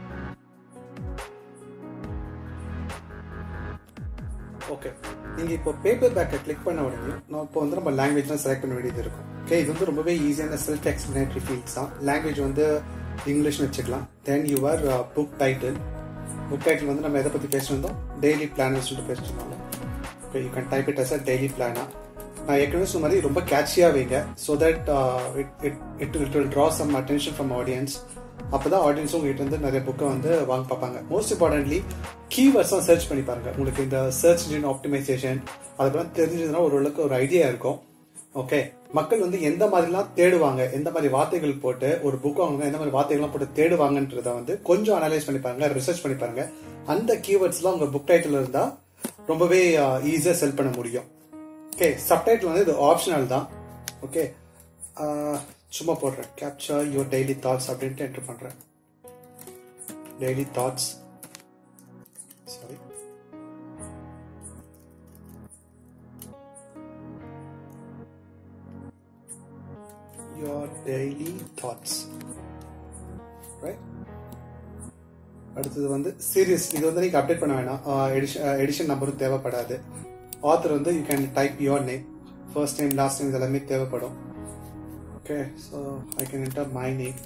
okay நீங்க இப்போ பேப்பர் பேக்கை கிளிக் பண்ண உடனே நான் இப்போ வந்து நம்ம லாங்குவேஜ்லாம் செலக்ட் பண்ண வேண்டியது இருக்கும் ஓகே இது வந்து ரொம்பவே ஈஸியான செல்ஃப் எக்ஸ்பிளனேட்டரி ஃபீல்ட்ஸ் தான் லாங்குவேஜ் வந்து இங்கிலீஷ்னு வச்சுக்கலாம் then your book title book title வந்து நம்ம எதை பற்றி பேசியிருந்தோம் டெய்லி பிளான் சொல்லிட்டு பேசியிருந்தோம் okay you can type it as a daily பிளானா நான் ஏற்கனவே சொன்ன மாதிரி ரொம்ப கேட்சியாக வைங்க so that it it it will draw some attention from audience அப்பதான் ஆடியன்ஸும் உங்ககிட்ட இருந்து நிறைய புக்கை வந்து வாங்க பார்ப்பாங்க மோஸ்ட் இம்பார்ட்டன்ட்லி கீவேர்ட்ஸும் சர்ச் பண்ணி பாருங்க உங்களுக்கு இந்த சர்ச் இன்ஜின் ஆப்டிமைசேஷன் அதெல்லாம் தெரிஞ்சதுன்னா ஓரளவுக்கு ஒரு ஐடியா இருக்கும் ஓகே மக்கள் வந்து எந்த மாதிரிலாம் தேடுவாங்க எந்த மாதிரி வார்த்தைகள் போட்டு ஒரு புக் வாங்க எந்த மாதிரி வார்த்தைகள்லாம் போட்டு தேடுவாங்கன்றத வந்து கொஞ்சம் அனலைஸ் பண்ணி பாருங்க ரிசர்ச் பண்ணி பாருங்க அந்த கீவேர்ட்ஸ்லாம் உங்க புக் டைட்டில் இருந்தா ரொம்பவே ஈஸியாக செல் பண்ண முடியும் ஓகே சப்டைட்டில் வந்து இது ஆப்ஷனல் தான் ஓகே சும்மா போடுறேன் கேப்சர் யுவர் டெய்லி தாட்ஸ் அப்படின்ட்டு என்டர் பண்றேன் daily thoughts sorry your daily thoughts right அடுத்தது வந்து சீரியஸ் இது வந்து நீங்க அப்டேட் பண்ண வேணாம் எடிஷன் எடிஷன் நம்பரும் தேவைப்படாது ஆத்தர் வந்து you can type your name first name last name இதெல்லாமே தேவைப்படும் okay so i can enter my name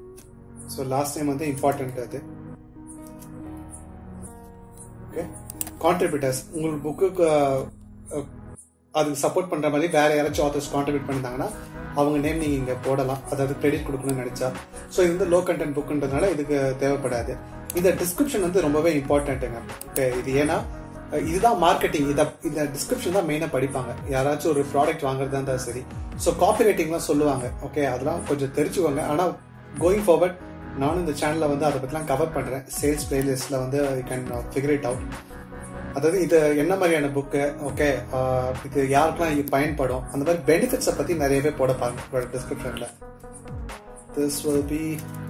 so last name வந்து important அது okay கான்ட்ரிபியூட்டர்ஸ் உங்களுக்கு புக்கு அதுக்கு சப்போர்ட் பண்ற மாதிரி வேற யாராச்சும் ஆத்தர்ஸ் கான்ட்ரிபியூட் பண்ணிருந்தாங்கன்னா அவங்க நேம் நீங்க இங்க போடலாம் அதாவது கிரெடிட் கொடுக்கணும்னு நினைச்சா ஸோ இது வந்து லோ கண்டென்ட் புக்குன்றதுனால இதுக்கு தேவைப்படாது இந்த டிஸ்கிரிப்ஷன் வந்து ரொம்பவே இம்பார்ட்டன்ட்டுங்க இப்போ இது ஏன்னா அஹ் இதுதான் மார்க்கெட்டிங் இதை இந்த டிஸ்கிரிப்ஷன் தான் மெயினாக படிப்பாங்க யாராச்சும் ஒரு ப்ராடக்ட் வாங்குறதா இருந்தால் சரி ஸோ காப்பி ரைட்டிங்லாம் சொல்லுவாங்க ஓகே அதெல்லாம் கொஞ்சம் தெரிஞ்சுக்கோங்க ஆனால் கோயிங் ஃபார்வர்ட் நானும் இந்த சேனலில் வந்து அதை பற்றிலாம் கவர் பண்ணுறேன் சேல்ஸ் பிளேலிஸ்ட்டில் வந்து you can figure it out அதாவது இது என்ன மாதிரியான புக்கு ஓகே இது யாருக்கெல்லாம் இது பயன்படும் அந்த மாதிரி பெனிஃபிட்ஸை பற்றி நிறையவே போட பாருங்க டிஸ்கிரிப்ஷனில் this will be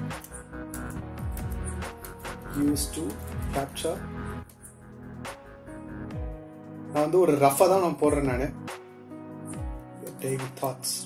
use to capture நான் வந்து ஒரு ரஃபாக தான் நான் போடுறேன் நான் daily thoughts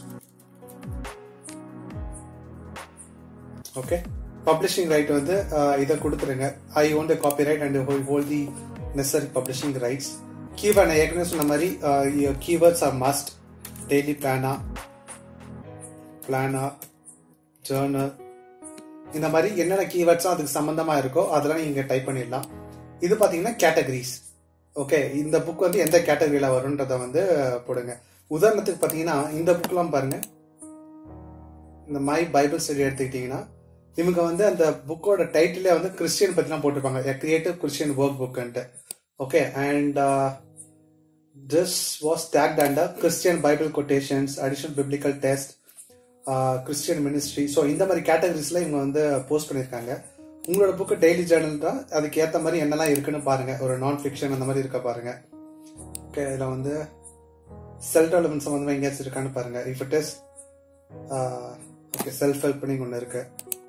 okay publishing right வந்து அஹ், இதை கொடுத்துருங்க I own the copyright and hold the necessary publishing rights keyword நான் ஏற்கனவே சொன்ன மாதிரி கீவேர்ட்ஸ் ஆர் மஸ்ட் டெய்லி பிளானா பிளானா ஜேர்னல் இந்த மாதிரி என்னென்ன கீவேர்ட்ஸும் அதுக்கு சம்பந்தமா இருக்கோ அதெல்லாம் நீங்க டைப் பண்ணிடலாம் இது பாத்தீங்கன்னா கேட்டகரிஸ் ஓகே இந்த புக் வந்து எந்த கேட்டகரியில வரும்ன்றத வந்து போடுங்க உதாரணத்துக்கு பாத்தீங்கன்னா இந்த புக்லாம் பாருங்க இந்த மை பைபிள் ஸ்டடி எடுத்துக்கிட்டீங்கன்னா இவங்க வந்து அந்த புக்கோட டைட்டிலே வந்து கிறிஸ்டியன் பத்திலாம் போட்டிருப்பாங்க கிரியேட்டிவ் கிறிஸ்டியன் ஒர்க் புக்ன்ட்டு okay and this was tagged under Christian Bible quotations additional biblical text Christian ministry so இந்த மாதிரி கேட்டகரிஸ்ல இவங்க வந்து போஸ்ட் பண்ணியிருக்காங்க உங்களோட புக்கு டெய்லி ஜேர்னல் தான் அதுக்கு ஏற்ற மாதிரி என்னெல்லாம் இருக்குன்னு பாருங்க ஒரு நான் ஃபிக்ஷன் அந்த மாதிரி இருக்க பாருங்க ஓகே இதில் வந்து செல்ஃப் டெவலப்மெண்ட் சம்மந்தமாக எங்கேயாச்சும் இருக்கான்னு பாருங்க if it is okay self ஹெல்ப்னிங் ஒன்று இருக்கு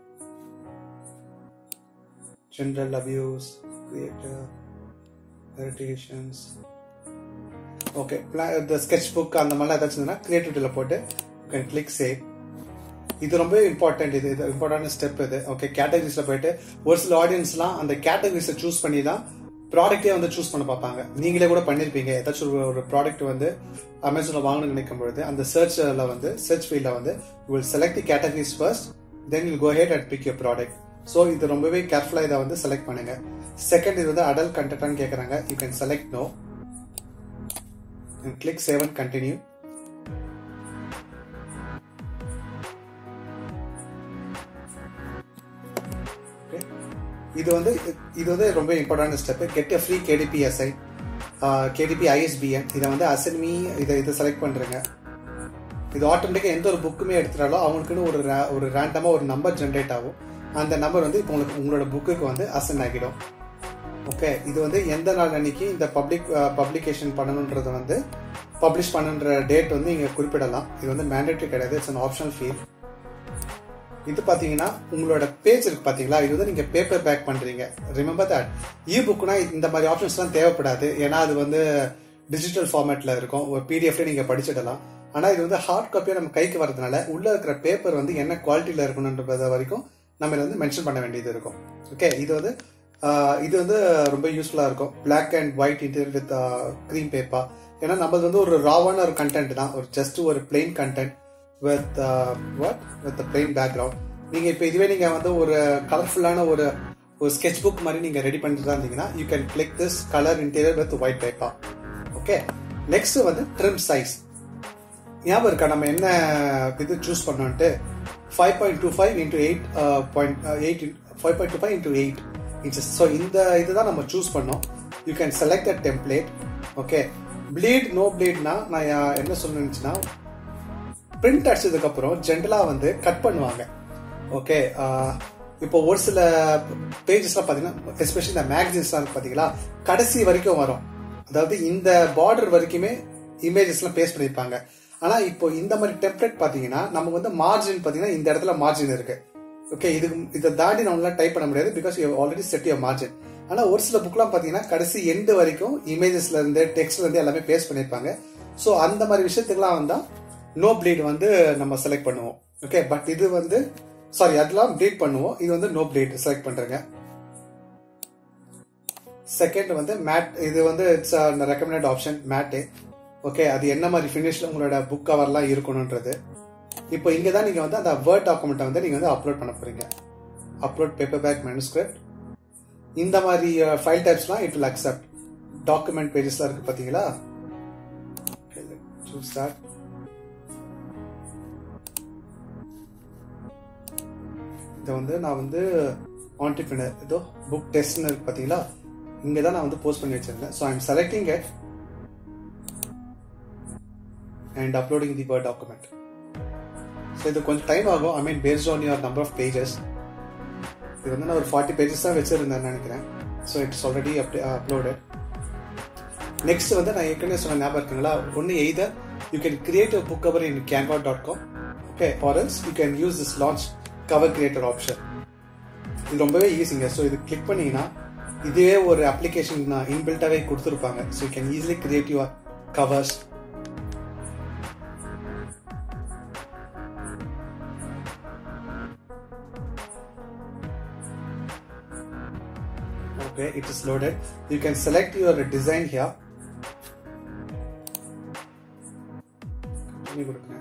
general abuse creative meditations okay இந்த ஸ்கெட்ச் புக் அந்த மாதிரிலாம் ஏதாச்சும் இருந்ததுன்னா கிரியேட்டிவிட்டியில் போட்டு கேன் கிளிக் சேவ் இது ரொம்ப இம்பார்ட்டன்ட் இது இது இம்பார்ட்டன்ட் ஸ்டெப் இது ஓகே கேட்டகரிஸ்ல போயிட்டு ஒரு சில ஆடியன்ஸ்லாம் அந்த கேட்டகரிஸை சூஸ் பண்ணி தான் ப்ராடக்ட்டே வந்து சூஸ் பண்ண பார்ப்பாங்க நீங்களே கூட பண்ணிருப்பீங்க ஏதாச்சும் ஒரு ஒரு ப்ராடக்ட் வந்து அமேசானில் வாங்கணும்னு நினைக்கும் பொழுது அந்த சர்ச்சில் வந்து சர்ச் ஃபீல்டில் வந்து you will select the categories first then you go ahead and pick your product so இது ரொம்பவே கேர்ஃபுல்லாக இதை வந்து செலக்ட் பண்ணுங்க செகண்ட் இது வந்து அடல்ட் கண்டென்ட்னு கேட்குறாங்க you can select no and click save and continue Okay. இது வந்து இது வந்து ரொம்ப important step get free KDP SI KDP ISBN இதை வந்து அசன்மி இதை இதை செலக்ட் பண்றேங்க இது ஆட்டோமேட்டிக்காக எந்த ஒரு புக்குமே எடுத்துட்டாலும் அவங்களுக்குன்னு ஒரு ra- ஒரு ரேண்டமாக ஒரு நம்பர் ஜென்ரேட் ஆகும் அந்த நம்பர் வந்து இப்போ உங்களுக்கு உங்களோட புக்குக்கு வந்து அசன் ஆகிடும் ஓகே இது வந்து எந்த நாள் அன்னைக்கு இந்த பப்ளிக் பப்ளிகேஷன் பண்ணணுன்றத வந்து பப்ளிஷ் பண்ணுன்ற டேட் வந்து இங்கே குறிப்பிடலாம் இது வந்து மேண்டேட்டரி கிடையாது இட்ஸ் அன் ஆப்ஷனல் ஃபீல் இது பாத்தீங்கன்னா உங்களோட பேஜ் இருக்கு பாத்தீங்களா இது வந்து நீங்க பேப்பர் பேக் பண்றீங்க ரிமெம்பர் தட் இ புக்னா இந்த மாதிரி ஆப்ஷன்ஸ்லாம் தேவைப்படாது ஏன்னா அது வந்து டிஜிட்டல் ஃபார்மேட்ல இருக்கும் ஒரு பிடிஎஃப்ல நீங்க படிச்சிடலாம் ஆனா இது வந்து ஹார்ட் காப்பியா நம்ம கைக்கு வரதுனால உள்ள இருக்கிற பேப்பர் வந்து என்ன குவாலிட்டியில இருக்கணும்ன்றத வரைக்கும் நம்ம இதை வந்து மென்ஷன் பண்ண வேண்டியது இருக்கும் ஓகே இது வந்து ஆஹ், இது வந்து ரொம்ப யூஸ்ஃபுல்லா இருக்கும் black and white interior with cream paper ஏன்னா நம்மளது வந்து ஒரு ராவான ஒரு கண்டென்ட் தான் ஒரு ஜஸ்ட் ஒரு plain content with what with plain background நீங்க இப்போ இதுவே நீங்க வந்து ஒரு கலர்ஃபுல்லான ஒரு ஒரு ஸ்கெட்ச் புக் மாதிரி நீங்க ரெடி பண்ணிட்டு இருந்தீங்கன்னா you can click this colour interior with white paper okay next வந்து ட்ரிம் சைஸ் ஞாபகம் இருக்கா நம்ம என்ன இது சூஸ் பண்ணோன்ட்டு five point two five into eight point eight five point two five into eight inches so இந்த இதுதான் நம்ம சூஸ் பண்ணோம் you can select a template okay bleed no ப்ளீட்னா நான் யா- என்ன சொல்லணுச்சுன்னா பிரிண்ட் அடிச்சதுக்கு அப்புறம் ஜென்ரலா வந்து கட் பண்ணுவாங்க ஓகே இப்போ ஒரு சில பேஜஸ்லாம் பார்த்தீங்கன்னா எஸ்பெஷலி இந்த மேகசின்ஸ்லாம் இருக்கு பார்த்தீங்களா கடைசி வரைக்கும் வரும் அதாவது இந்த பார்டர் வரைக்குமே இமேஜஸ்லாம் பேஸ்ட் பண்ணியிருப்பாங்க ஆனா இப்போ இந்த மாதிரி டெம்ப்ளேட் பார்த்தீங்கன்னா நமக்கு வந்து மார்ஜின் பார்த்தீங்கன்னா இந்த இடத்துல மார்ஜின் இருக்கு ஓகே இதுக்கு இதை தாண்டி நம்மளால டைப் பண்ண முடியாது because you already set your margin ஆனா ஒரு சில புக்லாம் பாத்தீங்கன்னா கடைசி எண்டு வரைக்கும் இமேஜஸ்ல இருந்து டெக்ஸ்ட்ல இருந்து எல்லாமே பேஸ்ட் பண்ணிருப்பாங்க ஸோ அந்த மாதிரி விஷயத்துக்குலாம் வந்தா நோ ப்ளீட் வந்து நம்ம செலக்ட் பண்ணுவோம் ஓகே பட் இது வந்து சாரி அதெல்லாம் ப்ளீட் பண்ணுவோம் இது வந்து நோ ப்ளீட் செலக்ட் பண்றேங்க செகண்ட் வந்து மேட் இது வந்து it's recommended option matte okay அது என்ன மாதிரி ஃபினிஷ்ல உங்களோட புக் கவர்லாம் இருக்கணுன்றது இப்போ இங்க தான் நீங்க வந்து அந்த வேர்ட் டாக்குமெண்ட்டை வந்து நீங்க வந்து அப்லோட் பண்ண போறீங்க அப்லோட் பேப்பர் பேக் மேனுஸ்கிரிப்ட் இந்த மாதிரி ஃபைல் டைப்ஸ்லாம் இட் வில் அக்செப்ட் டாக்குமெண்ட் பேஜஸ்லாம் இருக்கு பாத்தீங்களா சூஸ் தட் இதை வந்து நான் வந்து ஆண்டர்பிரினர் ஏதோ புக் டெஸ்ட்னு இருக்கு பாத்தீங்களா இங்க தான் நான் வந்து போஸ்ட் பண்ணி வச்சிருந்தேன் so I'm selecting it and uploading the word document so இது கொஞ்சம் டைம் ஆகும் I mean based on your number of pages இது வந்து நான் ஒரு ஃபார்ட்டி பேஜஸ் தான் வச்சிருந்தேன் நினைக்கிறேன் ஸோ இட்ஸ் ஆல்ரெடி அப்டே அப்லோடட் நெக்ஸ்ட் வந்து நான் ஏற்கனவே சொன்ன ஞாபகம் இருக்குங்களா ஒன்று either you can create a book cover in Canva dot com okay or else you can use this launch cover creator option இது ரொம்பவே ஈஸிங்க ஸோ இது கிளிக் பண்ணீங்கன்னா இதுவே ஒரு அப்ளிகேஷன் நான் இன்பில்ட்டாவே கொடுத்துருப்பாங்க so you can easily create your covers okay it is loaded you can select your design here பண்ணி கொடுங்க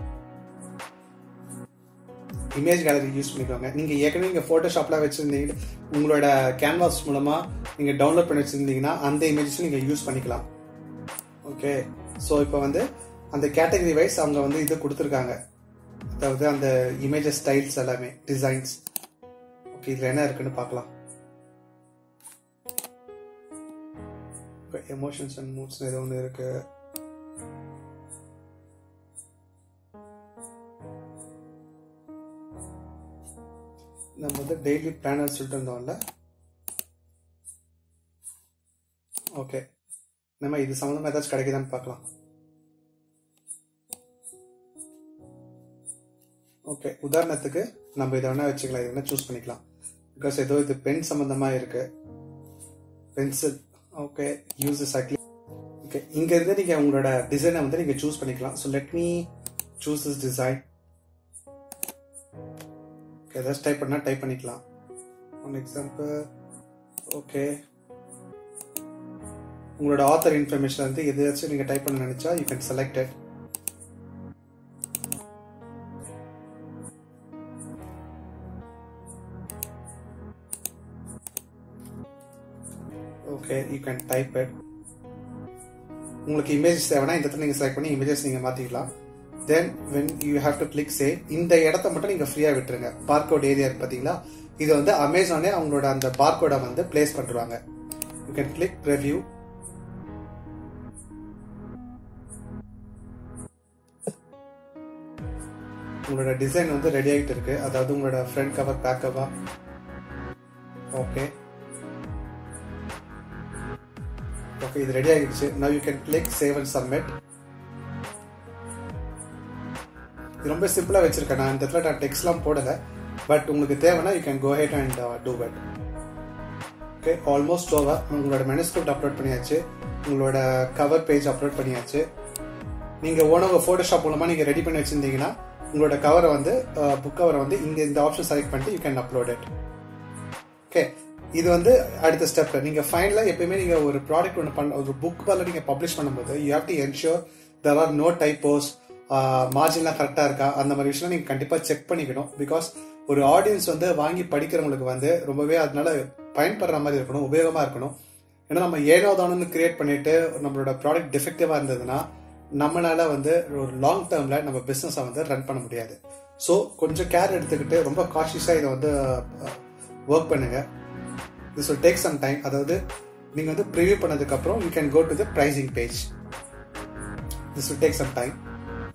இமேஜ் கேலரி யூஸ் பண்ணிக்கோங்க நீங்க ஏற்கனவே இங்க போட்டோஷாப்லாம் வச்சிருந்தீங்க உங்களோட கேன்வாஸ் மூலமா நீங்க டவுன்லோட் பண்ணி வச்சிருந்தீங்கன்னா அந்த இமேஜஸ் நீங்க யூஸ் பண்ணிக்கலாம் ஓகே ஸோ இப்போ வந்து அந்த கேட்டகரி வைஸ் அவங்க வந்து இது கொடுத்துருக்காங்க அதாவது அந்த இமேஜஸ் ஸ்டைல்ஸ் எல்லாமே டிசைன்ஸ் ஓகே இதுல என்ன இருக்குன்னு பார்க்கலாம் எமோஷன்ஸ் அண்ட் மூட்ஸ் ஏதோ ஒன்று இருக்கு நம்ம வந்து டெய்லி பிளானர் சொல்லிட்டு இருந்தோம்ல ஓகே நம்ம இது சம்மந்தமாக ஏதாச்சும் கிடைக்குதான்னு பார்க்கலாம் ஓகே உதாரணத்துக்கு நம்ம இதை வேணா வச்சுக்கலாம் இதை வேணா சூஸ் பண்ணிக்கலாம் பிகாஸ் ஏதோ இது பென் சம்பந்தமா இருக்கு pencil okay use cycle okay இங்க இருந்து நீங்க உங்களோட டிசைனை வந்து நீங்க சூஸ் பண்ணிக்கலாம் so let me choose this design okay ஏதாச்சும் டைப் பண்ணா டைப் பண்ணிக்கலாம் ஒன் எக்ஸாம்பிள் ஓகே உங்களோட ஆத்தர் இன்ஃபர்மேஷன் வந்து எதாச்சும் நீங்க டைப் பண்ண நினைச்சா you can select it okay you can type it உங்களுக்கு இமேஜஸ் தேவைன்னா இந்த இடத்துல நீங்க செலக்ட் பண்ணி இமேஜஸ் நீங்க மாத்திக்கலாம் then when you have to click save இந்த இடத்த மட்டும் நீங்க ஃப்ரீயா விட்டுருங்க பார்கோட் ஏரியா இருக்கு பாத்தீங்களா இது வந்து அமேசானே அவங்களோட அந்த பார்கோட வந்து பிளேஸ் பண்ணுவாங்க யூ கேன் கிளிக் ப்ரிவ்யூ உங்களோட டிசைன் வந்து ரெடி ஆகிட்டு இருக்கு அதாவது உங்களோட front cover back cover okay okay இது ரெடி ஆகிடுச்சு now you can click save and submit இது ரொம்ப சிம்பிளா வச்சிருக்கேன் நான் இந்த இடத்துல நான் டெக்ஸ்ட்லாம் போடல பட் உங்களுக்கு தேவைன்னா you can go ahead and do but okay almost over உங்களோட மெனஸ்கிரிப்ட் அப்லோட் பண்ணியாச்சு உங்களோட கவர் பேஜ் அப்லோட் பண்ணியாச்சு நீங்க ஓனவங்க போட்டோஷாப் மூலமா நீங்க ரெடி பண்ணி வச்சிருந்தீங்கன்னா உங்களோட கவரை வந்து புக் கவரை வந்து இங்க இந்த ஆப்ஷன் செலக்ட் பண்ணிட்டு you can upload it okay இது வந்து அடுத்த ஸ்டெப் நீங்க ஃபைனலா எப்பயுமே நீங்க ஒரு ப்ராடக்ட் ஒன்று பண்ண ஒரு புக் மேல நீங்க பப்ளிஷ் பண்ணும்போது you have to ensure there are no typos மார்ஜின்லாம் கரெக்டா இருக்கா அந்த மாதிரி விஷயம் நீங்க கண்டிப்பா செக் பண்ணிக்கணும் பிகாஸ் ஒரு ஆடியன்ஸ் வந்து வாங்கி படிக்கிறவங்களுக்கு வந்து ரொம்பவே அதனால பயன்படுற மாதிரி இருக்கணும் உபயோகமா இருக்கணும் ஏன்னா நம்ம ஏனோ தானோன்னு கிரியேட் பண்ணிட்டு நம்மளோட ப்ராடக்ட் டிஃபெக்டிவா இருந்ததுன்னா நம்மளால வந்து ஒரு லாங் டேர்ம்ல நம்ம பிசினஸை வந்து ரன் பண்ண முடியாது ஸோ கொஞ்சம் கேர் எடுத்துக்கிட்டு ரொம்ப காஷியஸா இதை வந்து ஒர்க் பண்ணுங்க this will take some time அதாவது நீங்க வந்து ப்ரிவியூ பண்ணதுக்கு அப்புறம் you can go to the pricing page this will take some time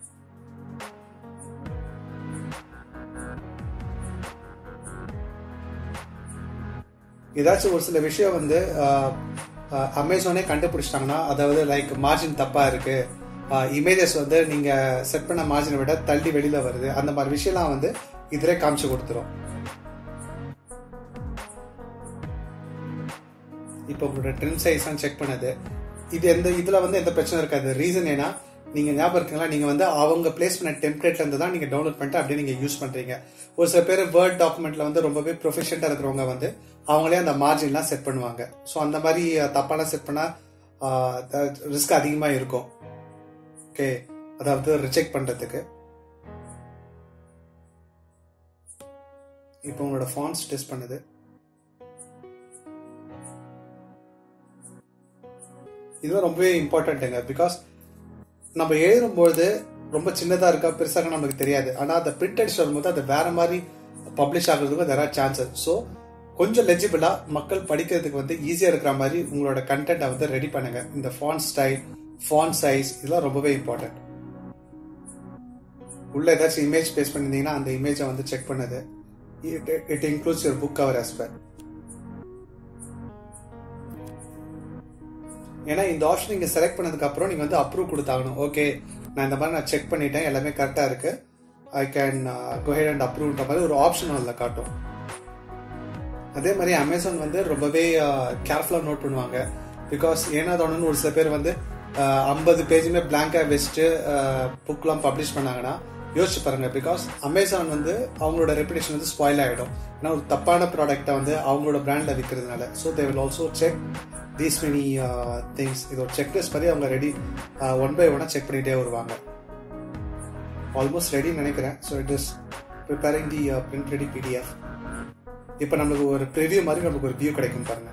ஏதாச்சும் ஒரு சில விஷயம் வந்து அமேசானே கண்டுபிடிச்சிட்டாங்கன்னா அதாவது லைக் மார்ஜின் தப்பா இருக்கு இமேஜஸ் வந்து நீங்க செட் பண்ண மார்ஜினை விட தள்ளி வெளியில வருது அந்த மாதிரி விஷயம்லாம் வந்து இதுல காமிச்சு கொடுத்துரும் இப்போ உங்களோட ட்ரிம் சைஸ் செக் பண்ணது இது எந்த இதுல வந்து எந்த பிரச்சனை இருக்காது ரீசன் ஏன்னா நீங்க ஞாபகம் இருக்குங்களா நீங்க வந்து அவங்க பிளேஸ் பண்ண டெம்ப்ளேட்ல இருந்து தான் நீங்க டவுன்லோட் பண்ணிட்டு அப்படியே நீங்க யூஸ் பண்றீங்க ஒரு சில பேர் வேர்ட் டாக்குமெண்ட்ல வந்து ரொம்பவே ப்ரொஃபஷனலா இருக்கிறவங்க வந்து அவங்களே அந்த மார்ஜின்லாம் செட் பண்ணுவாங்க ஸோ அந்த மாதிரி தப்பாலாம் செட் பண்ணா ரிஸ்க் அதிகமா இருக்கும் ஓகே அதாவது ரிஜெக்ட் பண்றதுக்கு இப்போ உங்களோட ஃபான்ஸ் டெஸ்ட் பண்ணுது இதுதான் ரொம்பவே இம்பார்ட்டன்ட்டுங்க பிகாஸ் நம்ம எழுதும்போது ரொம்ப சின்னதாக இருக்கா பெருசாக நமக்கு தெரியாது ஆனால் அந்த பிரிண்ட் அடிச்சு வரும்போது அது வேற மாதிரி பப்ளிஷ் ஆகுறதுக்கு தெர் ஆர் சான்சஸ் ஸோ கொஞ்சம் லெஜிபிளா மக்கள் படிக்கிறதுக்கு வந்து ஈஸியாக இருக்கிற மாதிரி உங்களோட கண்டென்ட்டை வந்து ரெடி பண்ணுங்க இந்த ஃபான் ஸ்டைல் ஃபான் சைஸ் இதெல்லாம் ரொம்பவே இம்பார்ட்டன்ட் உள்ள ஏதாச்சும் இமேஜ் பேஸ் பண்ணியிருந்தீங்கன்னா அந்த இமேஜை வந்து செக் பண்ணது it includes your book cover as well ஏன்னா இந்த ஆப்ஷன் நீங்க செலக்ட் பண்ணதுக்கு அப்புறம் நீங்க வந்து அப்ரூவ் கொடுத்தாகணும் ஓகே நான் இந்த மாதிரி நான் செக் பண்ணிட்டேன் எல்லாமே கரெக்டா இருக்கு I can go ahead and அப்ரூவ்ன்ற மாதிரி ஒரு ஆப்ஷன் அதில் காட்டும் அதே மாதிரி அமேசான் வந்து ரொம்பவே கேர்ஃபுல்லாக நோட் பண்ணுவாங்க பிகாஸ் ஏன்னா தோணுன்னு ஒரு சில பேர் வந்து ஐம்பது பேஜுமே பிளாங்கா வச்சுட்டு புக்லாம் பப்ளிஷ் பண்ணாங்கன்னா யோசிச்சு பாருங்க பிகாஸ் அமேசான் வந்து அவங்களோட ரெப்புடேஷன் வந்து ஸ்பாயில் ஆகிடும் ஏன்னா ஒரு தப்பான ப்ராடக்ட்டை வந்து அவங்களோட பிராண்டில் விற்கிறதுனால so they will also check these many things இது ஒரு செக்லிஸ்ட் மாதிரி அவங்க ரெடி ஒன் பை ஒன்னாக செக் பண்ணிகிட்டே வருவாங்க ஆல்மோஸ்ட் ரெடின்னு நினைக்கிறேன் so it is preparing the print ready PDF இப்போ நம்மளுக்கு ஒரு ப்ரிவியூ மாதிரி நமக்கு ஒரு வியூ கிடைக்கும் பாருங்க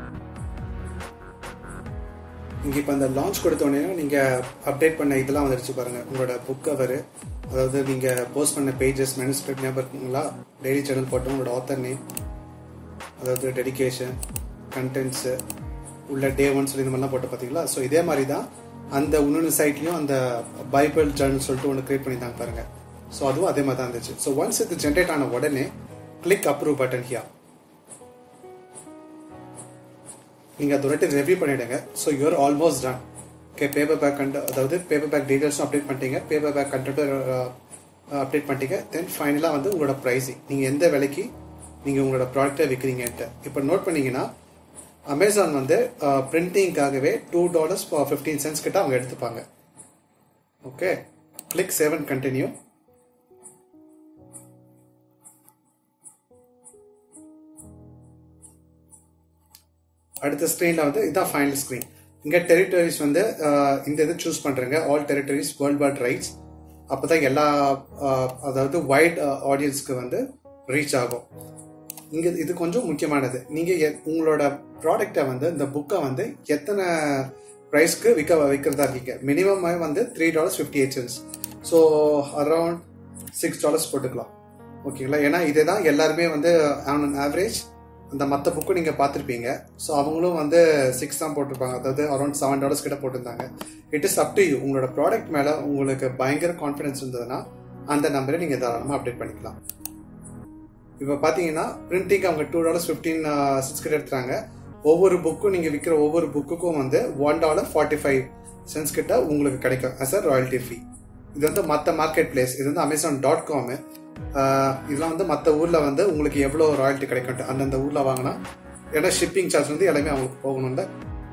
இங்கே இப்போ அந்த லான்ச் கொடுத்தோடனே நீங்கள் அப்டேட் பண்ண இதெல்லாம் வந்துருச்சு பாருங்க உங்களோட புக் கவர் அதாவது நீங்கள் போஸ்ட் பண்ண பேஜஸ் மெனுஸ்கிரிப்ட் ஞாபகம் இருக்குங்களா டெய்லி சேனல் போட்டோம் உங்களோட ஆத்தர் நேம் அதாவது டெடிகேஷன் கண்டென்ட்ஸு உள்ள டே ஒன் சொல்லி இந்த மாதிரிலாம் போட்டு பார்த்தீங்களா ஸோ இதே மாதிரி தான் அந்த இன்னொன்று சைட்லையும் அந்த பைபிள் ஜேர்னல் சொல்லிட்டு ஒன்று கிரியேட் பண்ணியிருந்தாங்க பாருங்க ஸோ அதுவும் அதே மாதிரி தான் இருந்துச்சு ஸோ ஒன்ஸ் இது ஜென்ரேட் ஆன உடனே கிளிக் அப்ரூவ் பட்டன் ஹியா நீங்கள் அது ஒரு ரெவ்யூ பண்ணிடுங்க so you're almost done okay paperback content அதாவது பேப்பர் பேக் டீடைல்ஸும் அப்டேட் பண்ணிட்டீங்க பேப்பர் பேக் கண்டென்ட்டும் அப்டேட் பண்ணிட்டீங்க தென் ஃபைனலாக வந்து உங்களோட ப்ரைஸிங் நீங்கள் எந்த விலைக்கு நீங்கள் உங்களோட ப்ராடக்டை விற்கிறீங்கன்ட்டு இப்போ நோட் பண்ணீங்கன்னா அமேசான் வந்து பிரிண்டிங்காகவே டூ டாலர்ஸ் ஃபிஃப்டீன் சென்ஸ் கிட்ட அவங்க எடுத்துப்பாங்க ஓகே கிளிக் செவன் கண்டினியூ அடுத்த ஸ்க்ரீனில் வந்து இதுதான் ஃபைனல் ஸ்க்ரீன் இங்கே டெரிட்டரிஸ் வந்து இந்த இது சூஸ் பண்ணுறேங்க all territories worldwide rights அப்போ தான் எல்லா அதாவது வைட் ஆடியன்ஸ்க்கு வந்து ரீச் ஆகும் இங்கே இது கொஞ்சம் முக்கியமானது நீங்கள் உங்களோட ப்ராடக்டை வந்து இந்த புக்கை வந்து எத்தனை ப்ரைஸ்க்கு விற்க விற்கிறதா இருக்கீங்க மினிமம் வந்து three dollars fifty eight cents so around six dollars போட்டுக்கலாம் ஓகேங்களா ஏன்னா இதே தான் எல்லாருமே வந்து ஆன் ஆவரேஜ் அந்த மற்ற புக்கும் நீங்கள் பார்த்துருப்பீங்க ஸோ அவங்களும் வந்து சிக்ஸ் தான் போட்டிருப்பாங்க அதாவது அரௌண்ட் செவன் டாலர்ஸ் கிட்ட போட்டிருந்தாங்க it is up to you உங்களோட ப்ராடக்ட் மேலே உங்களுக்கு பயங்கர கான்ஃபிடன்ஸ் இருந்ததுன்னா அந்த நம்பரை நீங்கள் தாராளமாக அப்டேட் பண்ணிக்கலாம் இப்போ பார்த்தீங்கன்னா பிரிண்டிங் அவங்க டூ டாலர்ஸ் ஃபிஃப்டீன் சிக்ஸ் கிட்ட எடுத்துறாங்க ஒவ்வொரு புக்கும் நீங்கள் விற்கிற ஒவ்வொரு புக்குக்கும் வந்து one dollar forty five cents கிட்ட உங்களுக்கு கிடைக்கும் அஸ் அ ராயல்ட்டி ஃபீ இது வந்து மற்ற மார்க்கெட் பிளேஸ் இது வந்து அமேசான் டாட் காமு இதெல்லாம் வந்து மற்ற ஊரில் வந்து உங்களுக்கு எவ்வளோ ராயல்ட்டி கிடைக்கும் அந்தந்த ஊரில் வாங்கினா ஏன்னா ஷிப்பிங் சார்ஜ் வந்து எல்லாமே அவங்களுக்கு போகணும்ல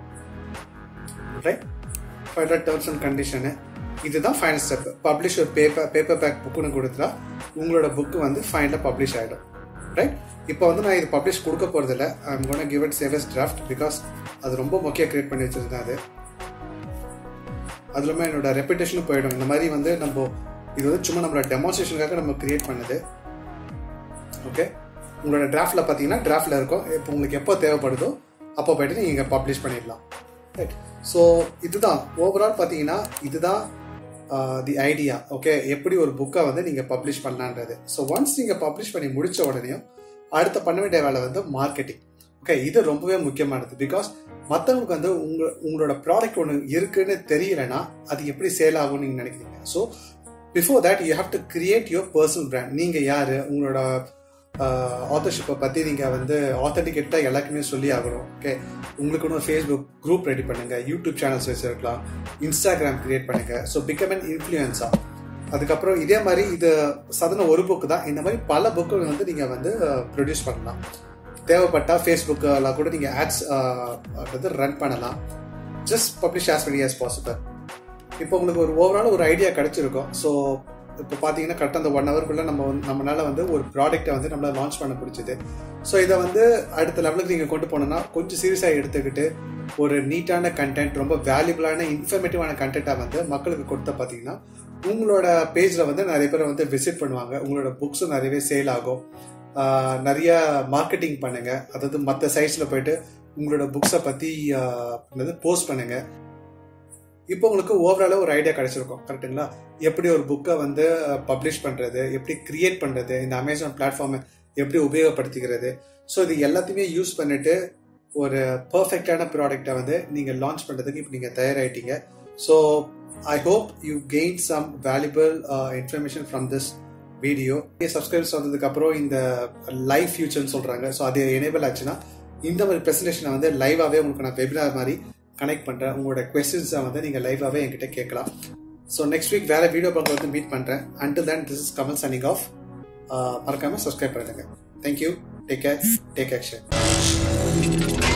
right final terms and condition இதுதான் ஃபைனல் ஸ்டெப் பப்ளிஷ் ஒரு பேப்பர் பேப்பர் பேக் புக்குன்னு கொடுத்தா உங்களோட புக்கு வந்து ஃபைனலாக பப்ளிஷ் ஆகிடும் ரைட் இப்போ வந்து நான் இது பப்ளிஷ் கொடுக்க போகிறதில்ல I'm gonna give it save as draft because அது ரொம்ப முக்கியம் கிரியேட் பண்ணி வச்சிருந்தேன் அது அது இல்லாமல் என்னோட ரெப்புடேஷனும் போயிடும் இந்த மாதிரி வந்து நம்ம இது வந்து சும்மா நம்மளோட டெமான்ஸ்ட்ரேஷனுக்காக நம்ம கிரியேட் பண்ணது ஓகே உங்களோட டிராஃப்டில் பார்த்தீங்கன்னா டிராஃப்டில் இருக்கும் இப்போ உங்களுக்கு எப்போ தேவைப்படுதோ அப்போ போயிட்டு நீங்கள் பப்ளிஷ் பண்ணிடலாம் ரைட் ஸோ இதுதான் ஓவரால் பார்த்தீங்கன்னா இதுதான் தி ஐடியா ஓகே எப்படி ஒரு புக்கை வந்து நீங்கள் பப்ளிஷ் பண்ணலான்றது ஸோ ஒன்ஸ் நீங்கள் பப்ளிஷ் பண்ணி முடிச்ச உடனேயும் அடுத்த பண்ண வேண்டிய வேலை வந்து மார்க்கெட்டிங் ஓகே இது ரொம்பவே முக்கியமானது பிகாஸ் மற்றவங்களுக்கு வந்து உங்க உங்களோட ப்ராடக்ட் ஒன்று இருக்குன்னு தெரியலனா அது எப்படி சேல் ஆகும்னு நீங்கள் நினைக்கிறீங்க so before that you have to create your personal brand நீங்கள் யார் உங்களோட ஆத்தர்ஷிப்பை பற்றி நீங்கள் வந்து ஆத்தன்டிகேட்டாக எல்லாருக்குமே சொல்லி ஆகணும் ஓகே உங்களுக்கு ஒரு ஃபேஸ்புக் குரூப் ரெடி பண்ணுங்கள் யூடியூப் சேனல்ஸ் வச்சுருக்கலாம் இன்ஸ்டாகிராம் கிரியேட் பண்ணுங்கள் ஸோ பிகம் அன் இன்ஃப்ளூயன்ஸா அதுக்கப்புறம் இதே மாதிரி இது சாதாரண ஒரு புக்கு தான் இந்த மாதிரி பல புக்குகள் வந்து நீங்கள் வந்து ப்ரொடியூஸ் பண்ணலாம் தேவைப்பட்டால் ஃபேஸ்புக்கில் கூட நீங்கள் ஆட்ஸ் வந்து ரன் பண்ணலாம் just publish as many as possible இப்போ உங்களுக்கு ஒரு ஓவரால் ஒரு ஐடியா கிடைச்சிருக்கும் ஸோ இப்போ பார்த்தீங்கன்னா கரெக்டாக அந்த ஒன் ஹவருக்குள்ளே நம்ம வந்து நம்மளால வந்து ஒரு ப்ராடக்ட்டை வந்து நம்மளால் லான்ச் பண்ண பிடிச்சது ஸோ இதை வந்து அடுத்த லெவலுக்கு நீங்கள் கொண்டு போனோம்னா கொஞ்சம் சீரியஸாக எடுத்துக்கிட்டு ஒரு நீட்டான கண்டென்ட் ரொம்ப வேல்யூபிளான இன்ஃபர்மேட்டிவான கண்டென்ட்டாக வந்து மக்களுக்கு கொடுத்த பார்த்தீங்கன்னா உங்களோட பேஜில் வந்து நிறைய பேர் வந்து விசிட் பண்ணுவாங்க உங்களோட புக்ஸும் நிறையவே சேல் ஆகும் நிறைய மார்க்கெட்டிங் பண்ணுங்க அதாவது மற்ற சைட்ஸில் போயிட்டு உங்களோட புக்ஸை பற்றி போஸ்ட் பண்ணுங்க இப்போ உங்களுக்கு ஓவராலாக ஒரு ஐடியா கிடைச்சிருக்கும் கரெக்டுங்களா எப்படி ஒரு புக்கை வந்து பப்ளிஷ் பண்ணுறது எப்படி கிரியேட் பண்ணுறது இந்த அமேசான் பிளாட்ஃபார்மை எப்படி உபயோகப்படுத்திக்கிறது ஸோ இது எல்லாத்தையுமே யூஸ் பண்ணிட்டு ஒரு பர்ஃபெக்டான ப்ராடக்டை வந்து நீங்கள் லான்ச் பண்ணுறதுக்கு இப்போ நீங்கள் தயாராகிட்டீங்க so I hope you gain some valuable information from this video subscribers வந்ததுக்கு அப்புறம் இந்த லைவ் ஃபியூச்சர்னு சொல்கிறாங்க ஸோ அது எனேபிள் ஆச்சுன்னா இந்த மாதிரி ப்ரெசன்டேஷனை வந்து லைவாகவே உங்களுக்கு நான் வெபினார் மாதிரி கனெக்ட் பண்ணுறேன் உங்களோட கொஸ்டின்ஸை வந்து நீங்கள் லைவாகவே என்கிட்ட கேட்கலாம் ஸோ நெக்ஸ்ட் வீக் வேறு வீடியோ பார்க்க வந்து மீட் பண்ணுறேன் until then this is Kamal signing off மறக்காமல் சப்ஸ்கிரைப் பண்ணுங்க thank you take care take action